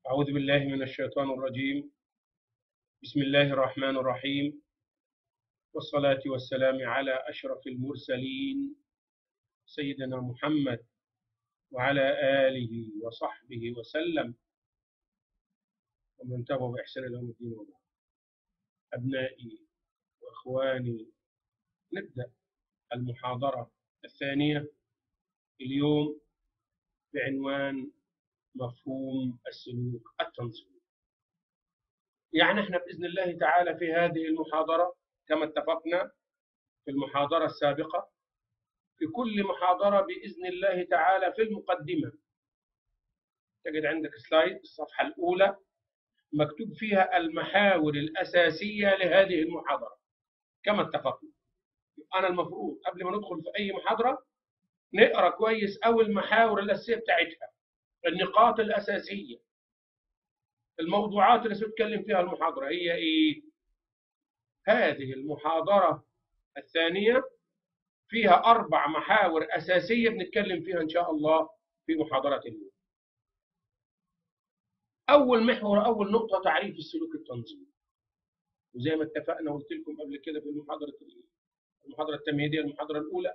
أعوذ بالله من الشيطان الرجيم بسم الله الرحمن الرحيم والصلاة والسلام على أشرف المرسلين سيدنا محمد وعلى آله وصحبه وسلم ومن تبع بإحسان إلى يوم الدين وبعد أبنائي وإخواني نبدأ المحاضرة الثانية اليوم بعنوان مفهوم السلوك التنظيمي يعني احنا بإذن الله تعالى في هذه المحاضرة كما اتفقنا في المحاضرة السابقة في كل محاضرة بإذن الله تعالى في المقدمة تجد عندك سلايد الصفحة الأولى مكتوب فيها المحاور الأساسية لهذه المحاضرة كما اتفقنا أنا المفروض قبل ما ندخل في أي محاضرة نقرأ كويس أو المحاور الأساسية بتاعتها النقاط الأساسية الموضوعات اللي سنتكلم فيها المحاضرة هي إيه؟ هذه المحاضرة الثانية فيها أربع محاور أساسية بنتكلم فيها إن شاء الله في محاضرة اليوم. أول محور أول نقطة تعريف السلوك التنظيمي. وزي ما اتفقنا وقلت لكم قبل كده في المحاضرة المحاضرة التمهيدية المحاضرة الأولى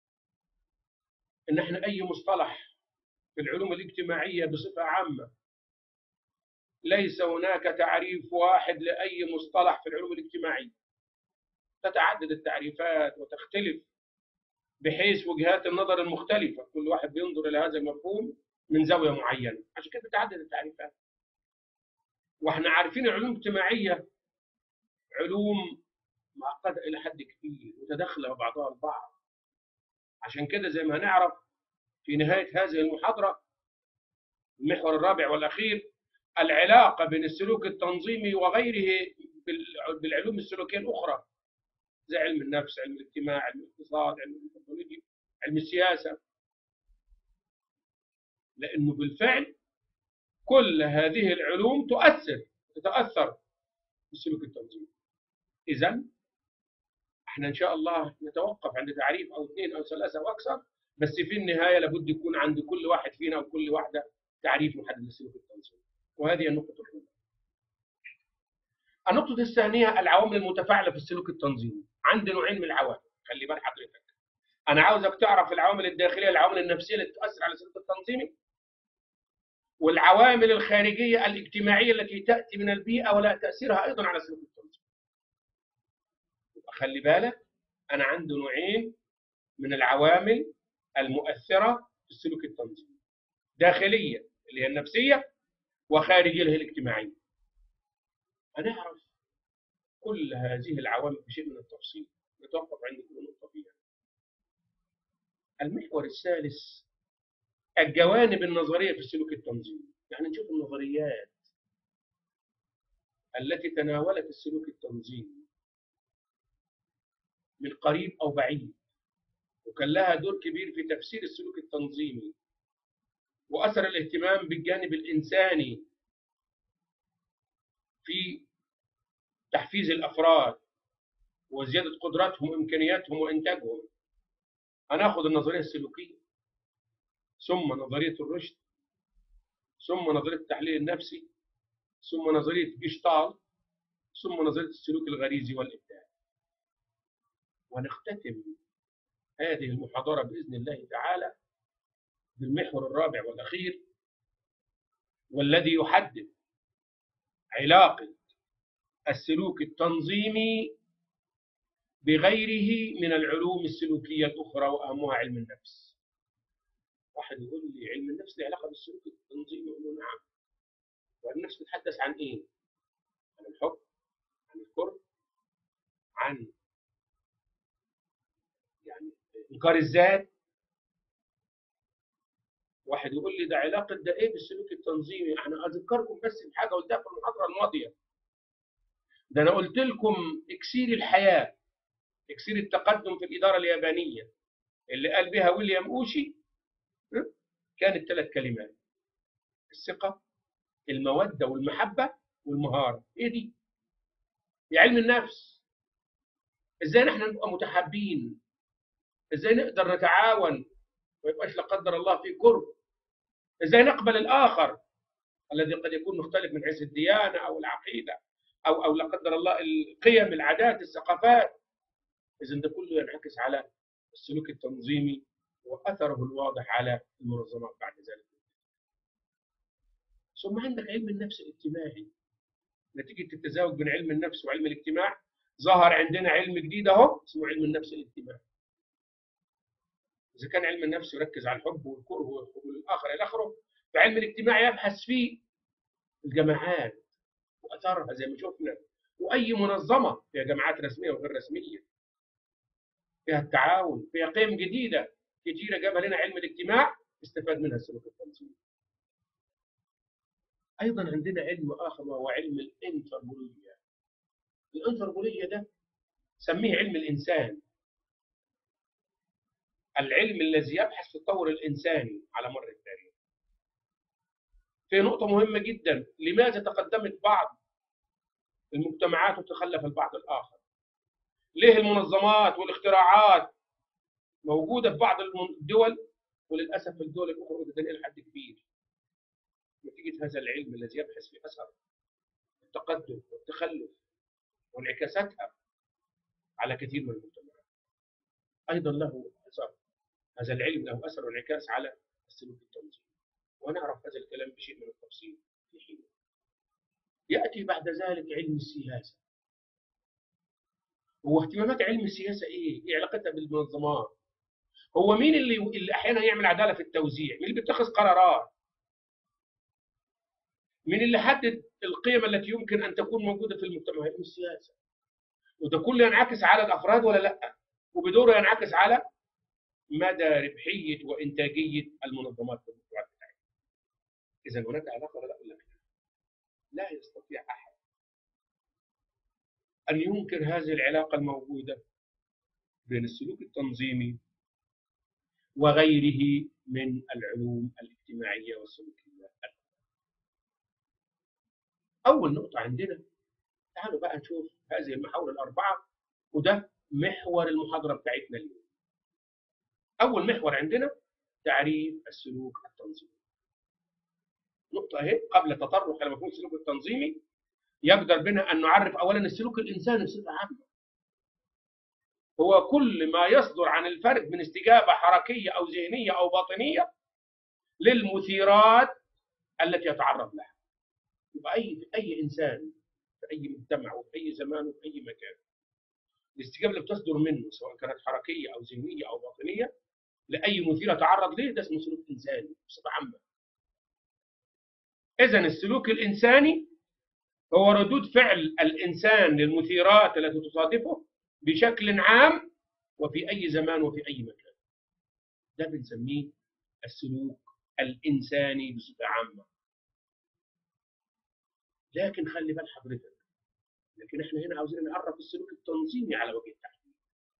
إن إحنا أي مصطلح في العلوم الاجتماعية بصفة عامة ليس هناك تعريف واحد لأي مصطلح في العلوم الاجتماعية تتعدد التعريفات وتختلف بحيث وجهات النظر المختلفة كل واحد بينظر إلى هذا المفهوم من زاوية معينة عشان كده تتعدد التعريفات واحنا عارفين العلوم الاجتماعية علوم معقدة إلى حد كبير متداخلة بعضها البعض عشان كده زي ما هنعرف في نهاية هذه المحاضرة المحور الرابع والأخير العلاقة بين السلوك التنظيمي وغيره بالعلوم السلوكية الأخرى زي علم النفس، علم الاجتماع، علم الاقتصاد، علم الانثروبولوجيا، علم السياسة. لأنه بالفعل كل هذه العلوم تؤثر تتأثر بالسلوك التنظيمي. إذا احنا إن شاء الله نتوقف عند تعريف أو اثنين أو ثلاثة أو أكثر بس في النهاية لابد يكون عند كل واحد فينا أو كل واحدة تعريف محدد للسلوك التنظيمي. وهذه النقطة الأولى. النقطة الثانية العوامل المتفاعلة في السلوك التنظيمي. عندي نوعين من العوامل، خلي بال حضرتك. أنا عاوزك تعرف العوامل الداخلية، العوامل النفسية اللي تؤثر على السلوك التنظيمي. والعوامل الخارجية الاجتماعية التي تأتي من البيئة ولا تأثيرها أيضا على السلوك التنظيمي. خلي بالك أنا عندي نوعين من العوامل المؤثرة في السلوك التنظيمي. داخلية اللي هي النفسية وخارجية اللي هي الاجتماعية. هنعرف كل هذه العوامل بشيء من التفصيل نتوقف عند كل نقطة فيها. المحور الثالث الجوانب النظرية في السلوك التنظيمي، يعني نشوف النظريات التي تناولت السلوك التنظيمي من قريب أو بعيد وكان لها دور كبير في تفسير السلوك التنظيمي وأثر الاهتمام بالجانب الإنساني في تحفيز الافراد وزياده قدراتهم وامكانياتهم وانتاجهم هناخذ النظريه السلوكيه ثم نظريه الرشد ثم نظريه التحليل النفسي ثم نظريه جيشتال ثم نظريه السلوك الغريزي والابداع ونختتم هذه المحاضره باذن الله تعالى بالمحور الرابع والاخير والذي يحدد علاقه السلوك التنظيمي بغيره من العلوم السلوكية الأخرى وأهمها علم النفس واحد يقول لي علم النفس له علاقة بالسلوك التنظيمي أقول له نعم وعلم النفس بتتحدث عن إيه؟ عن الحب عن الكره عن يعني إنكار الذات واحد يقول لي ده علاقة ده إيه بالسلوك التنظيمي؟ أنا أذكركم بس بحاجة قلتها في المحاضرة الماضية ده انا قلت لكم اكسير الحياه اكسير التقدم في الاداره اليابانيه اللي قال بها ويليام اوشي كانت ثلاث كلمات الثقه الموده والمحبه والمهاره ايه دي في علم النفس ازاي نحن نبقى متحابين ازاي نقدر نتعاون ما يبقاش لا قدر الله في كره ازاي نقبل الاخر الذي قد يكون مختلف من حيث الديانه او العقيده او او لا قدر الله القيم العادات الثقافات اذا ده كله ينعكس على السلوك التنظيمي واثره الواضح على المنظمات بعد ذلك ثم عندك علم النفس الاجتماعي نتيجه التزاوج بين علم النفس وعلم الاجتماع ظهر عندنا علم جديد اهو اسمه علم النفس الاجتماعي اذا كان علم النفس يركز على الحب والكره والاخر الى اخره فعلم الاجتماع يبحث في الجماعات واثارها زي ما شفنا واي منظمه فيها جماعات رسميه وغير رسميه فيها التعاون فيها قيم جديده كتيره جابها لنا علم الاجتماع استفاد منها السلوك التنظيمي ايضا عندنا علم اخر وهو علم الانثروبولوجيا الانثروبولوجيا ده سميه علم الانسان العلم الذي يبحث في التطور الانساني على مر التاريخ في نقطة مهمة جدا لماذا تقدمت بعض المجتمعات وتخلف البعض الآخر ليه المنظمات والاختراعات موجودة في بعض الدول وللأسف في الدول الأخرى متدنية لحد كبير نتيجة هذا العلم الذي يبحث في أثر التقدم والتخلف وانعكاساتها على كثير من المجتمعات أيضا له أثر هذا العلم له أثر وانعكاس على السلوك التنظيمي ونعرف هذا الكلام بشيء من التفصيل في حين يأتي بعد ذلك علم السياسة هو اهتمامات علم السياسة إيه؟ إيه علاقتها بالمنظمات؟ هو مين اللي اللي أحيانا يعمل عدالة في التوزيع؟ مين اللي بيتخذ قرارات؟ مين اللي حدد القيم التي يمكن أن تكون موجودة في المجتمع؟ علم السياسة وده كله ينعكس على الأفراد ولا لأ؟ وبدوره ينعكس على مدى ربحية وإنتاجية المنظمات في المجتمعات بتاعتنا. إذا هناك علاقة ولا لا ولا لا؟ لا يستطيع أحد أن ينكر هذه العلاقة الموجودة بين السلوك التنظيمي وغيره من العلوم الاجتماعية والسلوكية أول نقطة عندنا تعالوا بقى نشوف هذه المحاور الأربعة وده محور المحاضرة بتاعتنا اليوم أول محور عندنا تعريف السلوك التنظيمي نقطة أهي قبل التطرق إلى مفهوم السلوك التنظيمي يقدر بنا أن نعرف أولا السلوك الإنساني بصفة عامة هو كل ما يصدر عن الفرد من استجابة حركية أو ذهنية أو باطنية للمثيرات التي يتعرض لها يبقى أي أي إنسان في أي مجتمع وفي أي زمان وفي أي مكان الاستجابة اللي بتصدر منه سواء كانت حركية أو ذهنية أو باطنية لأي مثير يتعرض ليه ده اسمه سلوك إنساني بصفة عامة إذا السلوك الإنساني هو ردود فعل الإنسان للمثيرات التي تصادفه بشكل عام وفي أي زمان وفي أي مكان. ده بنسميه السلوك الإنساني بصفة عامة. لكن خلي بال حضرتك لكن احنا هنا عاوزين نعرف السلوك التنظيمي على وجه التحديد.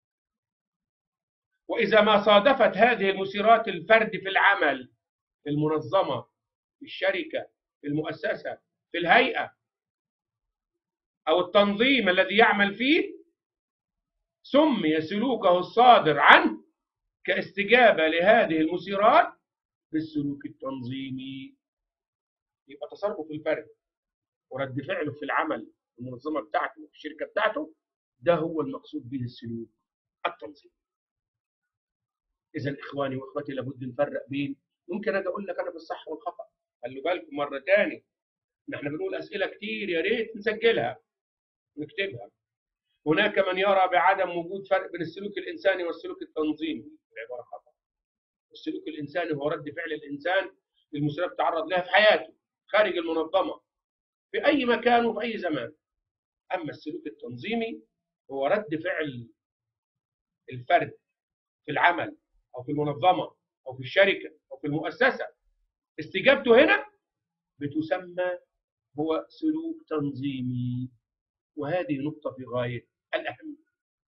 وإذا ما صادفت هذه المثيرات الفرد في العمل في المنظمة في الشركة في المؤسسة في الهيئة أو التنظيم الذي يعمل فيه سمي سلوكه الصادر عنه كاستجابة لهذه المثيرات بالسلوك التنظيمي يبقى تصرفه في الفرد ورد فعله في العمل في المنظمة بتاعته في الشركة بتاعته ده هو المقصود به السلوك التنظيمي إذا إخواني وإخواتي لابد نفرق بين ممكن أجي أقول لك أنا بالصح والخطأ خلوا بالكم مرة تاني نحن بنقول أسئلة كتير يا ريت نسجلها نكتبها هناك من يرى بعدم وجود فرق بين السلوك الإنساني والسلوك التنظيمي العبارة خطأ السلوك الإنساني هو رد فعل الإنسان للمثيرات تعرض لها في حياته خارج المنظمة في أي مكان وفي أي زمان أما السلوك التنظيمي هو رد فعل الفرد في العمل أو في المنظمة أو في الشركة أو في المؤسسة استجابته هنا بتسمى هو سلوك تنظيمي وهذه نقطة في غاية الأهمية.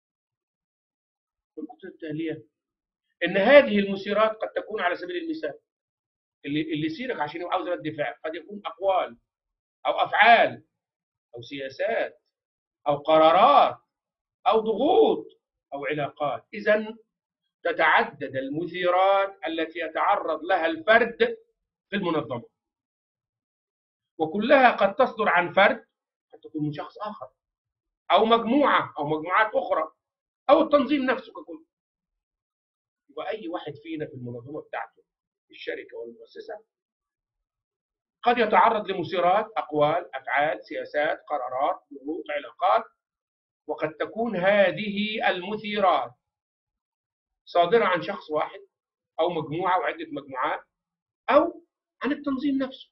النقطة التالية إن هذه المثيرات قد تكون على سبيل المثال اللي اللي يصيرك عشان يبقى عاوز رد فعل قد يكون أقوال أو أفعال أو سياسات أو قرارات أو ضغوط أو علاقات إذا تتعدد المثيرات التي يتعرض لها الفرد في المنظمة وكلها قد تصدر عن فرد قد تكون من شخص آخر أو مجموعة أو مجموعات أخرى أو التنظيم نفسه ككل وأي واحد فينا في المنظمة بتاعته الشركة والمؤسسة قد يتعرض لمثيرات أقوال أفعال سياسات قرارات ضغوط علاقات وقد تكون هذه المثيرات صادرة عن شخص واحد أو مجموعة وعدة مجموعات أو عن التنظيم نفسه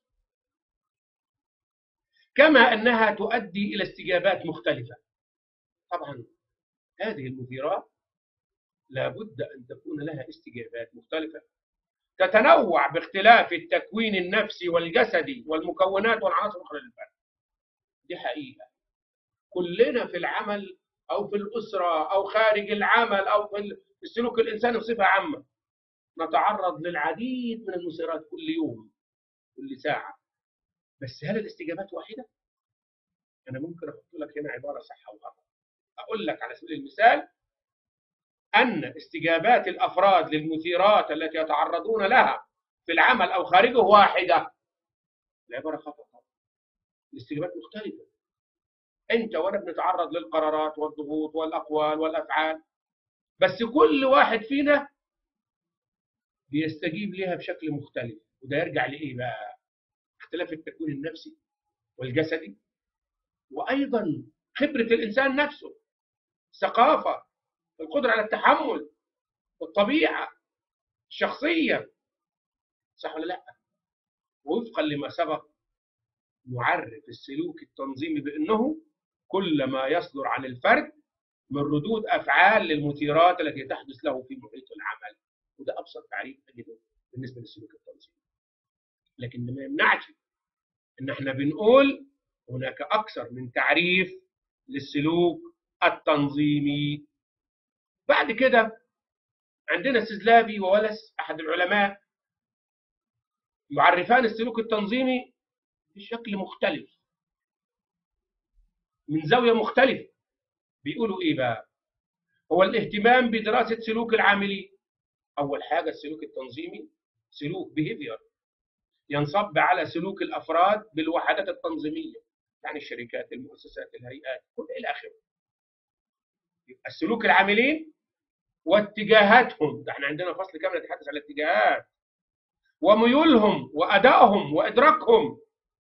كما أنها تؤدي إلى استجابات مختلفة طبعا هذه المثيرات لابد أن تكون لها استجابات مختلفة تتنوع باختلاف التكوين النفسي والجسدي والمكونات والعناصر الأخرى للفرد دي حقيقة كلنا في العمل أو في الأسرة أو خارج العمل أو في السلوك الإنساني بصفة عامة نتعرض للعديد من المثيرات كل يوم كل ساعة بس هل الاستجابات واحدة؟ أنا ممكن أحط لك هنا عبارة صح وغلط أقول لك على سبيل المثال أن استجابات الأفراد للمثيرات التي يتعرضون لها في العمل أو خارجه واحدة العبارة خطأ الاستجابات مختلفة أنت وأنا بنتعرض للقرارات والضغوط والأقوال والأفعال بس كل واحد فينا بيستجيب لها بشكل مختلف وده يرجع لإيه بقى؟ اختلاف التكوين النفسي والجسدي وأيضا خبرة الإنسان نفسه الثقافة القدرة على التحمل والطبيعة الشخصية صح ولا لا؟ وفقا لما سبق نعرف السلوك التنظيمي بأنه كل ما يصدر عن الفرد من ردود أفعال للمثيرات التي تحدث له في محيط العمل وده أبسط تعريف أجده بالنسبة للسلوك التنظيمي لكن ما يمنعش إن احنا بنقول هناك أكثر من تعريف للسلوك التنظيمي بعد كده عندنا سيزلابي وولس أحد العلماء يعرفان السلوك التنظيمي بشكل مختلف من زاوية مختلفة بيقولوا إيه بقى؟ هو الاهتمام بدراسة سلوك العاملين أول حاجة السلوك التنظيمي سلوك behavior ينصب على سلوك الأفراد بالوحدات التنظيمية يعني الشركات المؤسسات الهيئات كل إلى آخره السلوك العاملين واتجاهاتهم ده احنا عندنا فصل كامل يتحدث عن الاتجاهات وميولهم وأدائهم وإدراكهم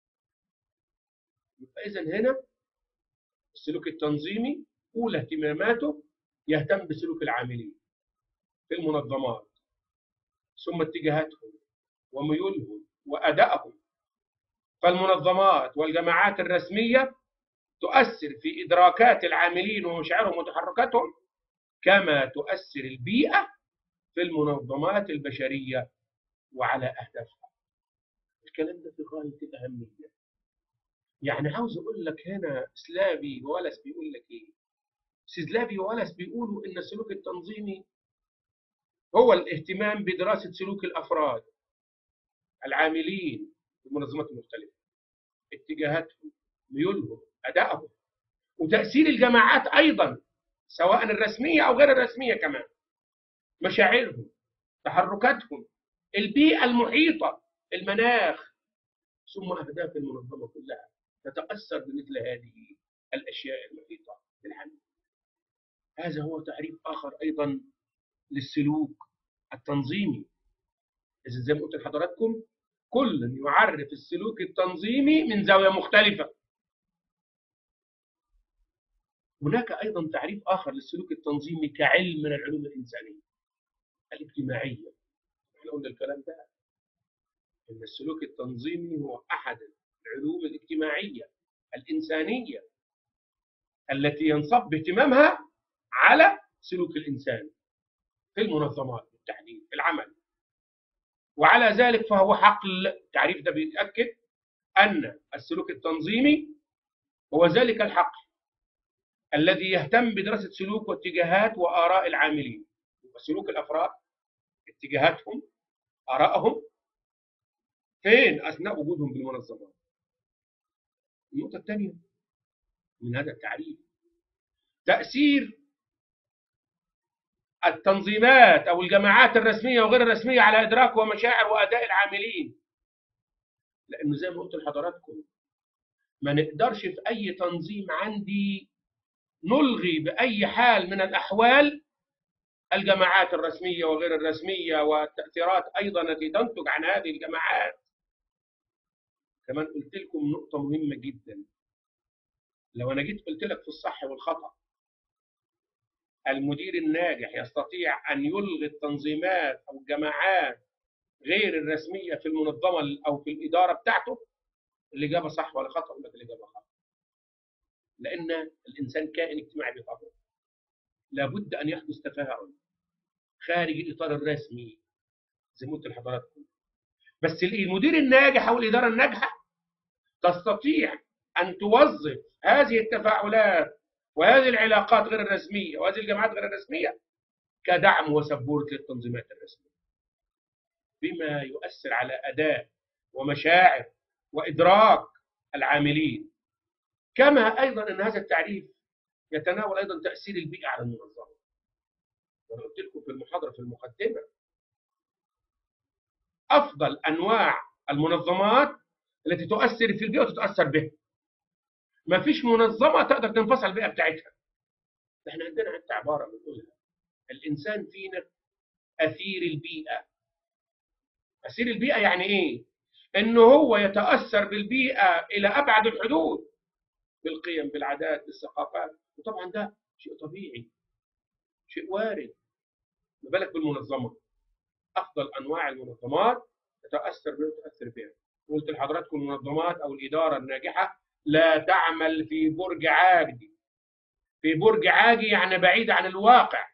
إذا هنا السلوك التنظيمي أولى اهتماماته يهتم بسلوك العاملين في المنظمات ثم اتجاهاتهم وميولهم وأدائهم فالمنظمات والجماعات الرسمية تؤثر في إدراكات العاملين ومشاعرهم وتحركاتهم كما تؤثر البيئة في المنظمات البشرية وعلى أهدافها الكلام ده في غاية الأهمية يعني عاوز أقول لك هنا سلافي وولس بيقول لك إيه سلافي وولس بيقولوا إن السلوك التنظيمي هو الاهتمام بدراسة سلوك الأفراد العاملين في المنظمات المختلفة اتجاهاتهم ميولهم أدائهم وتأثير الجماعات أيضا سواء الرسمية أو غير الرسمية كمان مشاعرهم تحركاتهم البيئة المحيطة المناخ ثم أهداف المنظمة كلها تتأثر بمثل هذه الأشياء المحيطة بالعمل هذا هو تعريف آخر أيضا للسلوك التنظيمي إذا زي ما قلت لحضراتكم كل يعرف السلوك التنظيمي من زاوية مختلفة هناك أيضا تعريف آخر للسلوك التنظيمي كعلم من العلوم الإنسانية الاجتماعية احنا قلنا الكلام ده إن السلوك التنظيمي هو أحد العلوم الاجتماعية الإنسانية التي ينصب اهتمامها على سلوك الإنسان في المنظمات بالتحديد في العمل وعلى ذلك فهو حقل التعريف ده بيتأكد أن السلوك التنظيمي هو ذلك الحقل الذي يهتم بدراسة سلوك واتجاهات وآراء العاملين وسلوك الأفراد اتجاهاتهم آرائهم فين أثناء وجودهم بالمنظمات النقطة الثانية من هذا التعريف تأثير التنظيمات أو الجماعات الرسمية وغير الرسمية على إدراك ومشاعر وأداء العاملين لأنه زي ما قلت لحضراتكم ما نقدرش في أي تنظيم عندي نلغي بأي حال من الأحوال الجماعات الرسمية وغير الرسمية والتأثيرات أيضا التي تنتج عن هذه الجماعات كمان قلت لكم نقطة مهمة جدا لو أنا جيت قلت لك في الصح والخطأ المدير الناجح يستطيع أن يلغي التنظيمات أو الجماعات غير الرسمية في المنظمة أو في الإدارة بتاعته الإجابة صح ولا خطأ ولا الإجابة خطأ لأن الإنسان كائن اجتماعي بطبعه لابد أن يحدث تفاعل خارج الإطار الرسمي زي ما قلت لحضراتكم بس المدير الناجح أو الإدارة الناجحة تستطيع أن توظف هذه التفاعلات وهذه العلاقات غير الرسمية وهذه الجماعات غير الرسمية كدعم وسبورت للتنظيمات الرسمية بما يؤثر على أداء ومشاعر وإدراك العاملين كما أيضا أن هذا التعريف يتناول أيضا تأثير البيئة على المنظمة وأنا قلت لكم في المحاضرة في المقدمة أفضل أنواع المنظمات التي تؤثر في البيئة وتتأثر بها ما فيش منظمة تقدر تنفصل البيئة بتاعتها احنا عندنا حتى عبارة بنقولها الإنسان فينا أثير البيئة أثير البيئة يعني إيه؟ إنه هو يتأثر بالبيئة إلى أبعد الحدود بالقيم بالعادات بالثقافات وطبعا ده شيء طبيعي شيء وارد ما بالك بالمنظمة أفضل أنواع المنظمات تتأثر بها وتأثر بها قلت لحضراتكم المنظمات أو الإدارة الناجحة لا تعمل في برج عاجي في برج عاجي يعني بعيد عن الواقع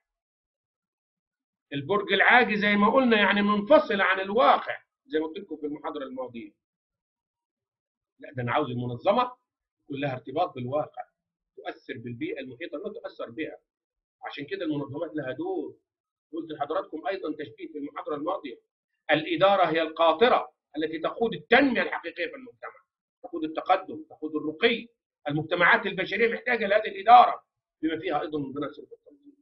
البرج العاجي زي ما قلنا يعني منفصل عن الواقع زي ما قلت لكم في المحاضرة الماضية لا ده أنا عاوز المنظمة يكون لها ارتباط بالواقع تؤثر بالبيئة المحيطة لا تؤثر بها عشان كده المنظمات لها دور قلت لحضراتكم أيضا تشبيه في المحاضرة الماضية الإدارة هي القاطرة التي تقود التنمية الحقيقية في المجتمع تقود التقدم تقود الرقي المجتمعات البشرية محتاجة لهذه الإدارة بما فيها أيضا من ضمن سلوك التنظيم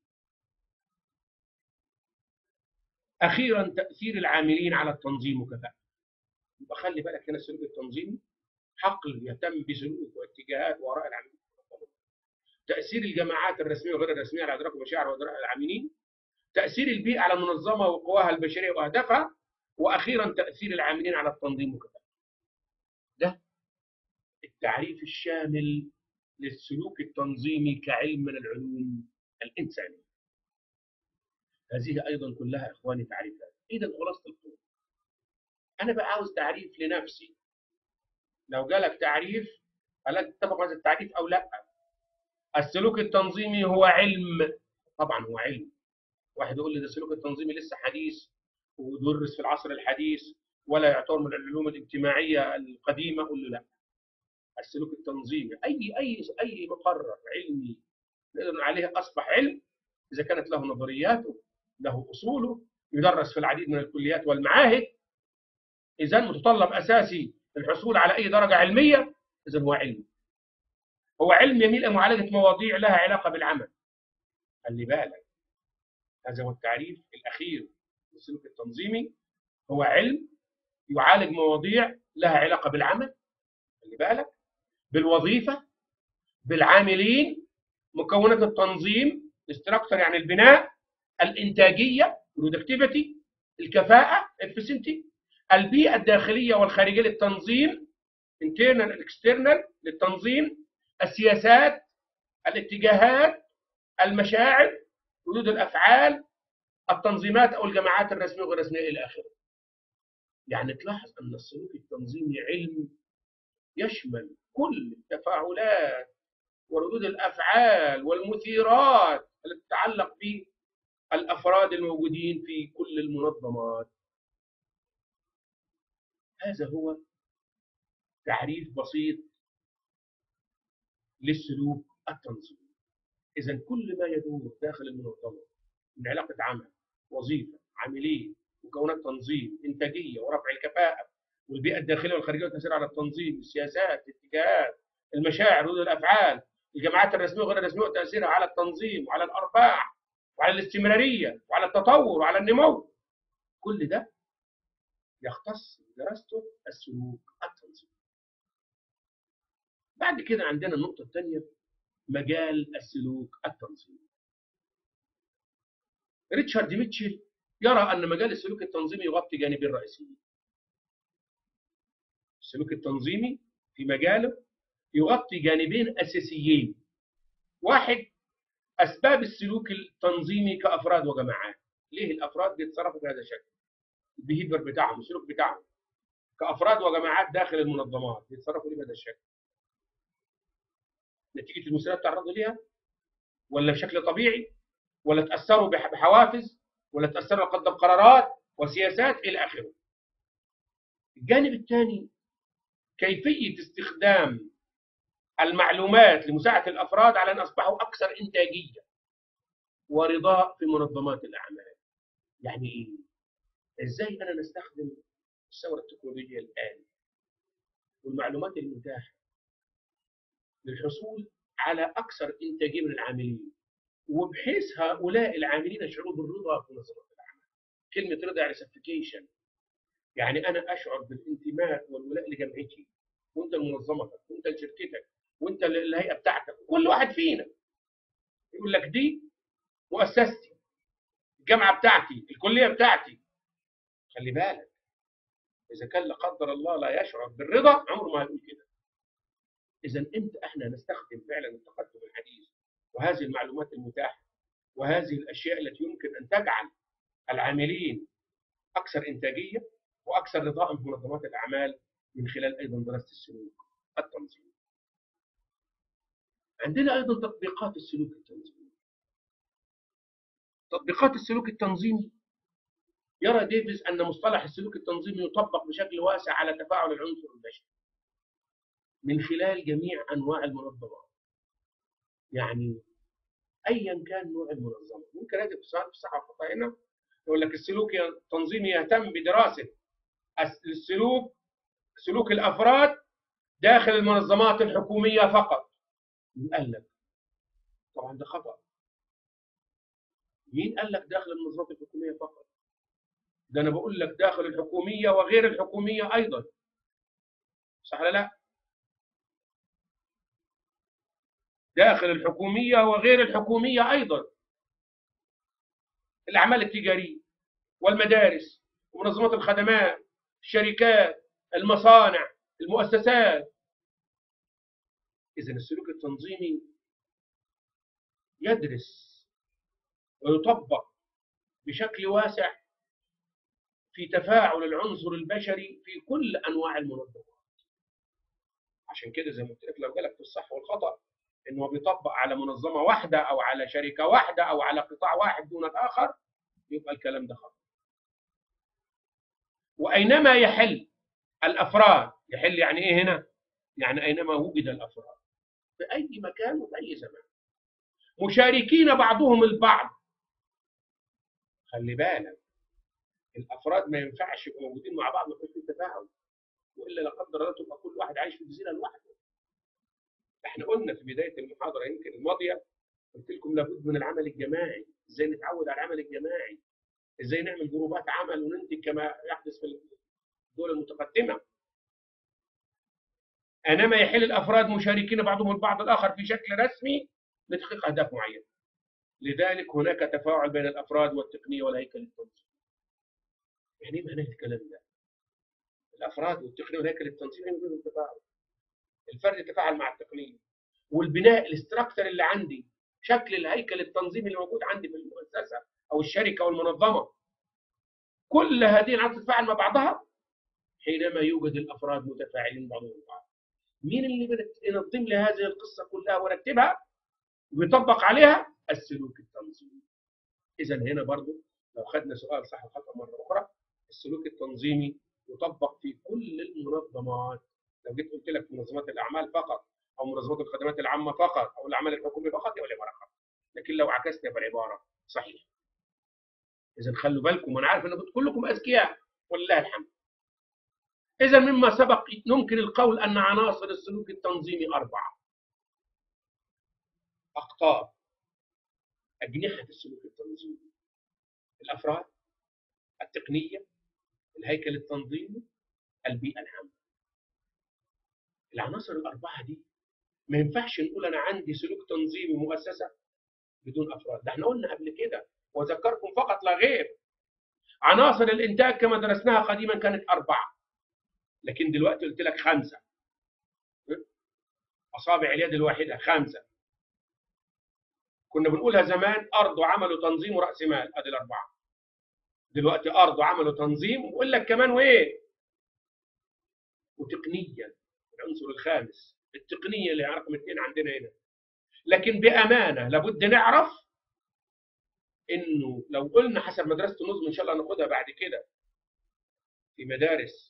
أخيرا تأثير العاملين على التنظيم وكفاءته يبقى خلي بالك هنا السلوك التنظيمي حقل يهتم بسلوك واتجاهات وراء العاملين تأثير الجماعات الرسمية وغير الرسمية على إدراك ومشاعر وإدراك العاملين تأثير البيئة على المنظمة وقواها البشرية وأهدافها وأخيرا تأثير العاملين على التنظيم وكفاءته ده التعريف الشامل للسلوك التنظيمي كعلم من العلوم الإنسانية هذه أيضا كلها إخواني تعريفات إذا خلاصة القول أنا بقى عاوز تعريف لنفسي لو جالك تعريف هل تتفق هذا التعريف أو لا السلوك التنظيمي هو علم طبعا هو علم واحد يقول لي ده السلوك التنظيمي لسه حديث ودرس في العصر الحديث ولا يعتبر من العلوم الاجتماعيه القديمه اقول له لا السلوك التنظيمي اي اي اي مقرر علمي نقدر عليه اصبح علم اذا كانت له نظرياته له اصوله يدرس في العديد من الكليات والمعاهد اذا متطلب اساسي الحصول على اي درجه علميه اذا هو علم هو علم يميل الى معالجه مواضيع لها علاقه بالعمل خلي بالك هذا هو التعريف الاخير للسلوك التنظيمي هو علم يعالج مواضيع لها علاقه بالعمل خلي بالك بالوظيفه بالعاملين مكونات التنظيم الاستراكشر يعني البناء الانتاجيه برودكتيفيتي الكفاءه efficiency البيئه الداخليه والخارجيه للتنظيم internal external للتنظيم السياسات الاتجاهات المشاعر ردود الافعال التنظيمات او الجماعات الرسميه وغير الرسميه الى اخره. يعني تلاحظ ان السلوك التنظيمي علم يشمل كل التفاعلات وردود الافعال والمثيرات التي تتعلق بالافراد الموجودين في كل المنظمات. هذا هو تعريف بسيط للسلوك التنظيمي. اذا كل ما يدور داخل المنظمه من علاقه عمل وظيفه عاملين مكونات تنظيم انتاجيه ورفع الكفاءه والبيئه الداخليه والخارجيه والتاثير على التنظيم السياسات الاتجاهات المشاعر ردود الافعال الجماعات الرسميه وغير الرسميه وتاثيرها على التنظيم وعلى الارباح وعلى الاستمراريه وعلى التطور وعلى النمو كل ده يختص بدراسته السلوك التنظيمي بعد كده عندنا النقطة الثانية مجال السلوك التنظيمي ريتشارد ميتشل يرى أن مجال السلوك التنظيمي يغطي جانبين رئيسيين السلوك التنظيمي في مجاله يغطي جانبين أساسيين واحد أسباب السلوك التنظيمي كأفراد وجماعات ليه الأفراد بيتصرفوا بهذا الشكل البيهيفير بتاعهم السلوك بتاعهم كأفراد وجماعات داخل المنظمات بيتصرفوا ليه بهذا الشكل نتيجة المسؤوليات تعرضوا ليها ولا بشكل طبيعي ولا تأثروا بحوافز ولا تأثروا قدم قرارات وسياسات إلى آخره الجانب الثاني كيفية استخدام المعلومات لمساعدة الأفراد على أن أصبحوا أكثر إنتاجية ورضاء في منظمات الأعمال يعني إيه؟ إزاي أنا نستخدم الثورة التكنولوجية الآن والمعلومات المتاحة للحصول على أكثر إنتاجية من العاملين وبحيث هؤلاء العاملين يشعروا بالرضا في منظمات الأعمال كلمة رضا يعني سفيكيشن يعني أنا أشعر بالانتماء والولاء لجمعيتي وأنت لمنظمتك وأنت لشركتك وأنت للهيئة بتاعتك كل واحد فينا يقول لك دي مؤسستي الجامعة بتاعتي الكلية بتاعتي خلي بالك إذا كان لا قدر الله لا يشعر بالرضا عمره ما هيقول كده إذا إمتى إحنا نستخدم فعلا التقدم الحديث وهذه المعلومات المتاحة وهذه الأشياء التي يمكن أن تجعل العاملين أكثر إنتاجية وأكثر رضاء في منظمات الأعمال من خلال أيضا دراسة السلوك التنظيمي. عندنا أيضا تطبيقات السلوك التنظيمي. تطبيقات السلوك التنظيمي يرى ديفيز أن مصطلح السلوك التنظيمي يطبق بشكل واسع على تفاعل العنصر البشري من خلال جميع أنواع المنظمات. يعني ايا كان نوع المنظمه ممكن ادي اتصال في صحه هنا يقول لك السلوك التنظيمي يهتم بدراسه السلوك سلوك الافراد داخل المنظمات الحكوميه فقط مين قال لك طبعا ده خطا مين قال لك داخل المنظمات الحكوميه فقط ده انا بقول لك داخل الحكوميه وغير الحكوميه ايضا صح ولا لا داخل الحكومية وغير الحكومية أيضا الأعمال التجارية والمدارس ومنظمات الخدمات الشركات المصانع المؤسسات إذا السلوك التنظيمي يدرس ويطبق بشكل واسع في تفاعل العنصر البشري في كل أنواع المنظمات عشان كده زي ما قلت لك لو جالك في الصح والخطأ انه بيطبق على منظمه واحده او على شركه واحده او على قطاع واحد دون الاخر يبقى الكلام ده خطا. واينما يحل الافراد يحل يعني ايه هنا؟ يعني اينما وجد الافراد في اي مكان وفي اي زمان. مشاركين بعضهم البعض. خلي بالك الافراد ما ينفعش يبقوا موجودين مع بعض ويكون في تفاعل والا لا قدر الله تبقى كل واحد عايش في جزيره لوحده. احنا قلنا في بدايه المحاضره يمكن الماضيه قلت لكم لابد من العمل الجماعي ازاي نتعود على العمل الجماعي ازاي نعمل جروبات عمل وننتج كما يحدث في الدول المتقدمه انما يحل الافراد مشاركين بعضهم البعض الاخر في شكل رسمي لتحقيق اهداف معينه لذلك هناك تفاعل بين الافراد والتقنيه والهيكل التنظيمي يعني ايه معنى الكلام ده الافراد والتقنيه والهيكل التنظيمي بينهم تفاعل الفرد يتفاعل مع التقنيه والبناء الاستراكتر اللي عندي شكل الهيكل التنظيمي اللي موجود عندي في المؤسسه او الشركه او المنظمه كل هذه العناصر تتفاعل مع بعضها حينما يوجد الافراد متفاعلين بعضهم البعض مين اللي ينظم لي هذه القصه كلها ويرتبها ويطبق عليها السلوك التنظيمي اذا هنا برضو لو خدنا سؤال صح وخطا مره اخرى السلوك التنظيمي يطبق في كل المنظمات لو جيت قلت لك منظمات الاعمال فقط او منظمات الخدمات العامه فقط او الاعمال الحكوميه فقط يبقى العباره خطا لكن لو عكست يبقى العباره صحيح اذا خلوا بالكم وانا عارف ان كلكم اذكياء ولله الحمد اذا مما سبق يمكن القول ان عناصر السلوك التنظيمي اربعه اقطاب اجنحه السلوك التنظيمي الافراد التقنيه الهيكل التنظيمي البيئه العامه العناصر الاربعه دي ما ينفعش نقول انا عندي سلوك تنظيمي مؤسسه بدون افراد ده احنا قلنا قبل كده واذكركم فقط لا غير عناصر الانتاج كما درسناها قديما كانت اربعه لكن دلوقتي قلت لك خمسه اصابع اليد الواحده خمسه كنا بنقولها زمان ارض وعمل وتنظيم وراس مال ادي الاربعه دلوقتي ارض وعمل وتنظيم ويقول لك كمان وايه وتقنيا العنصر الخامس التقنيه اللي رقم اثنين عندنا هنا لكن بامانه لابد نعرف انه لو قلنا حسب مدرسه النظم ان شاء الله ناخدها بعد كده في مدارس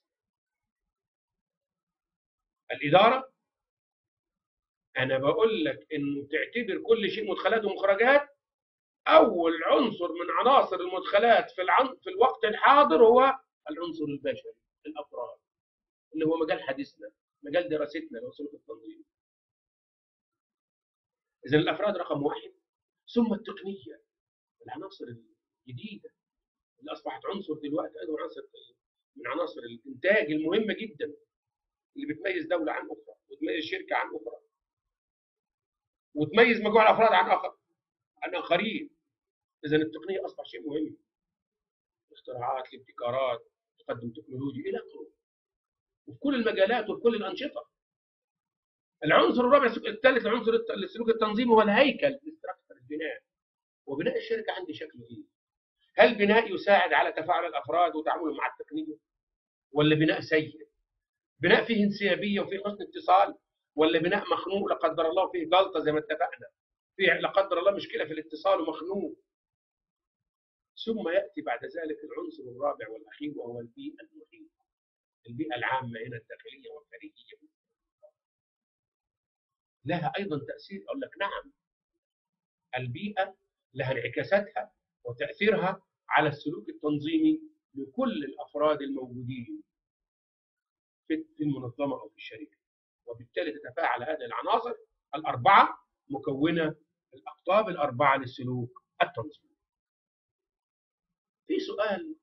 الاداره انا بقول لك انه تعتبر كل شيء مدخلات ومخرجات اول عنصر من عناصر المدخلات في العن... في الوقت الحاضر هو العنصر البشري الافراد اللي هو مجال حديثنا مجال دراستنا اللي هو سلوك التنظيم اذا الافراد رقم واحد ثم التقنيه العناصر الجديده اللي اصبحت عنصر دلوقتي ايضا عنصر من عناصر الانتاج المهمه جدا اللي بتميز دوله عن اخرى وتميز شركه عن اخرى وتميز مجموعه الافراد عن اخر عن اخرين اذا التقنيه اصبح شيء مهم الاختراعات الابتكارات التقدم التكنولوجي الى اخره وفي كل المجالات وفي كل الانشطه العنصر الرابع الثالث العنصر السلوك التنظيمي هو الهيكل الاستراكشر البناء وبناء الشركه عندي شكله ايه؟ هل بناء يساعد على تفاعل الافراد وتعاملهم مع التقنيه؟ ولا بناء سيء؟ بناء فيه انسيابيه وفيه حسن اتصال ولا بناء مخنوق لا قدر الله فيه جلطه زي ما اتفقنا فيه لا قدر الله مشكله في الاتصال ومخنوق ثم ياتي بعد ذلك العنصر الرابع والاخير وهو البيئه المحيطه البيئه العامه هنا الداخليه والخارجيه لها ايضا تاثير اقول لك نعم البيئه لها انعكاساتها وتاثيرها على السلوك التنظيمي لكل الافراد الموجودين في المنظمه او في الشركه وبالتالي تتفاعل هذه العناصر الاربعه مكونه الاقطاب الاربعه للسلوك التنظيمي. في سؤال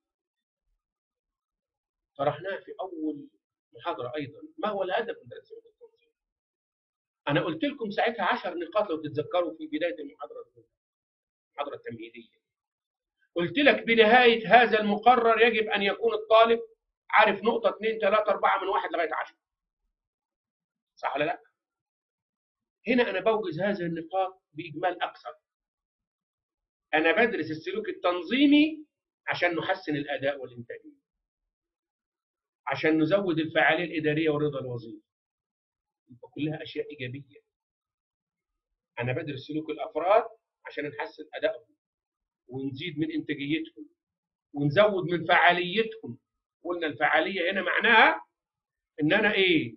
طرحناه في اول محاضره ايضا ما هو الهدف من دراسه التنظيم؟ انا قلت لكم ساعتها 10 نقاط لو تتذكروا في بدايه المحاضره المحاضره التمهيديه. قلت لك بنهايه هذا المقرر يجب ان يكون الطالب عارف نقطه 2 3 4 من 1 لغايه 10. صح ولا لا؟ هنا انا بوجز هذه النقاط باجمال اكثر. انا بدرس السلوك التنظيمي عشان نحسن الاداء والانتاجيه. عشان نزود الفعاليه الاداريه والرضا الوظيفي. كلها اشياء ايجابيه. انا بدرس سلوك الافراد عشان نحسن ادائهم ونزيد من انتاجيتهم ونزود من فعاليتهم. قلنا الفعاليه هنا معناها ان انا ايه؟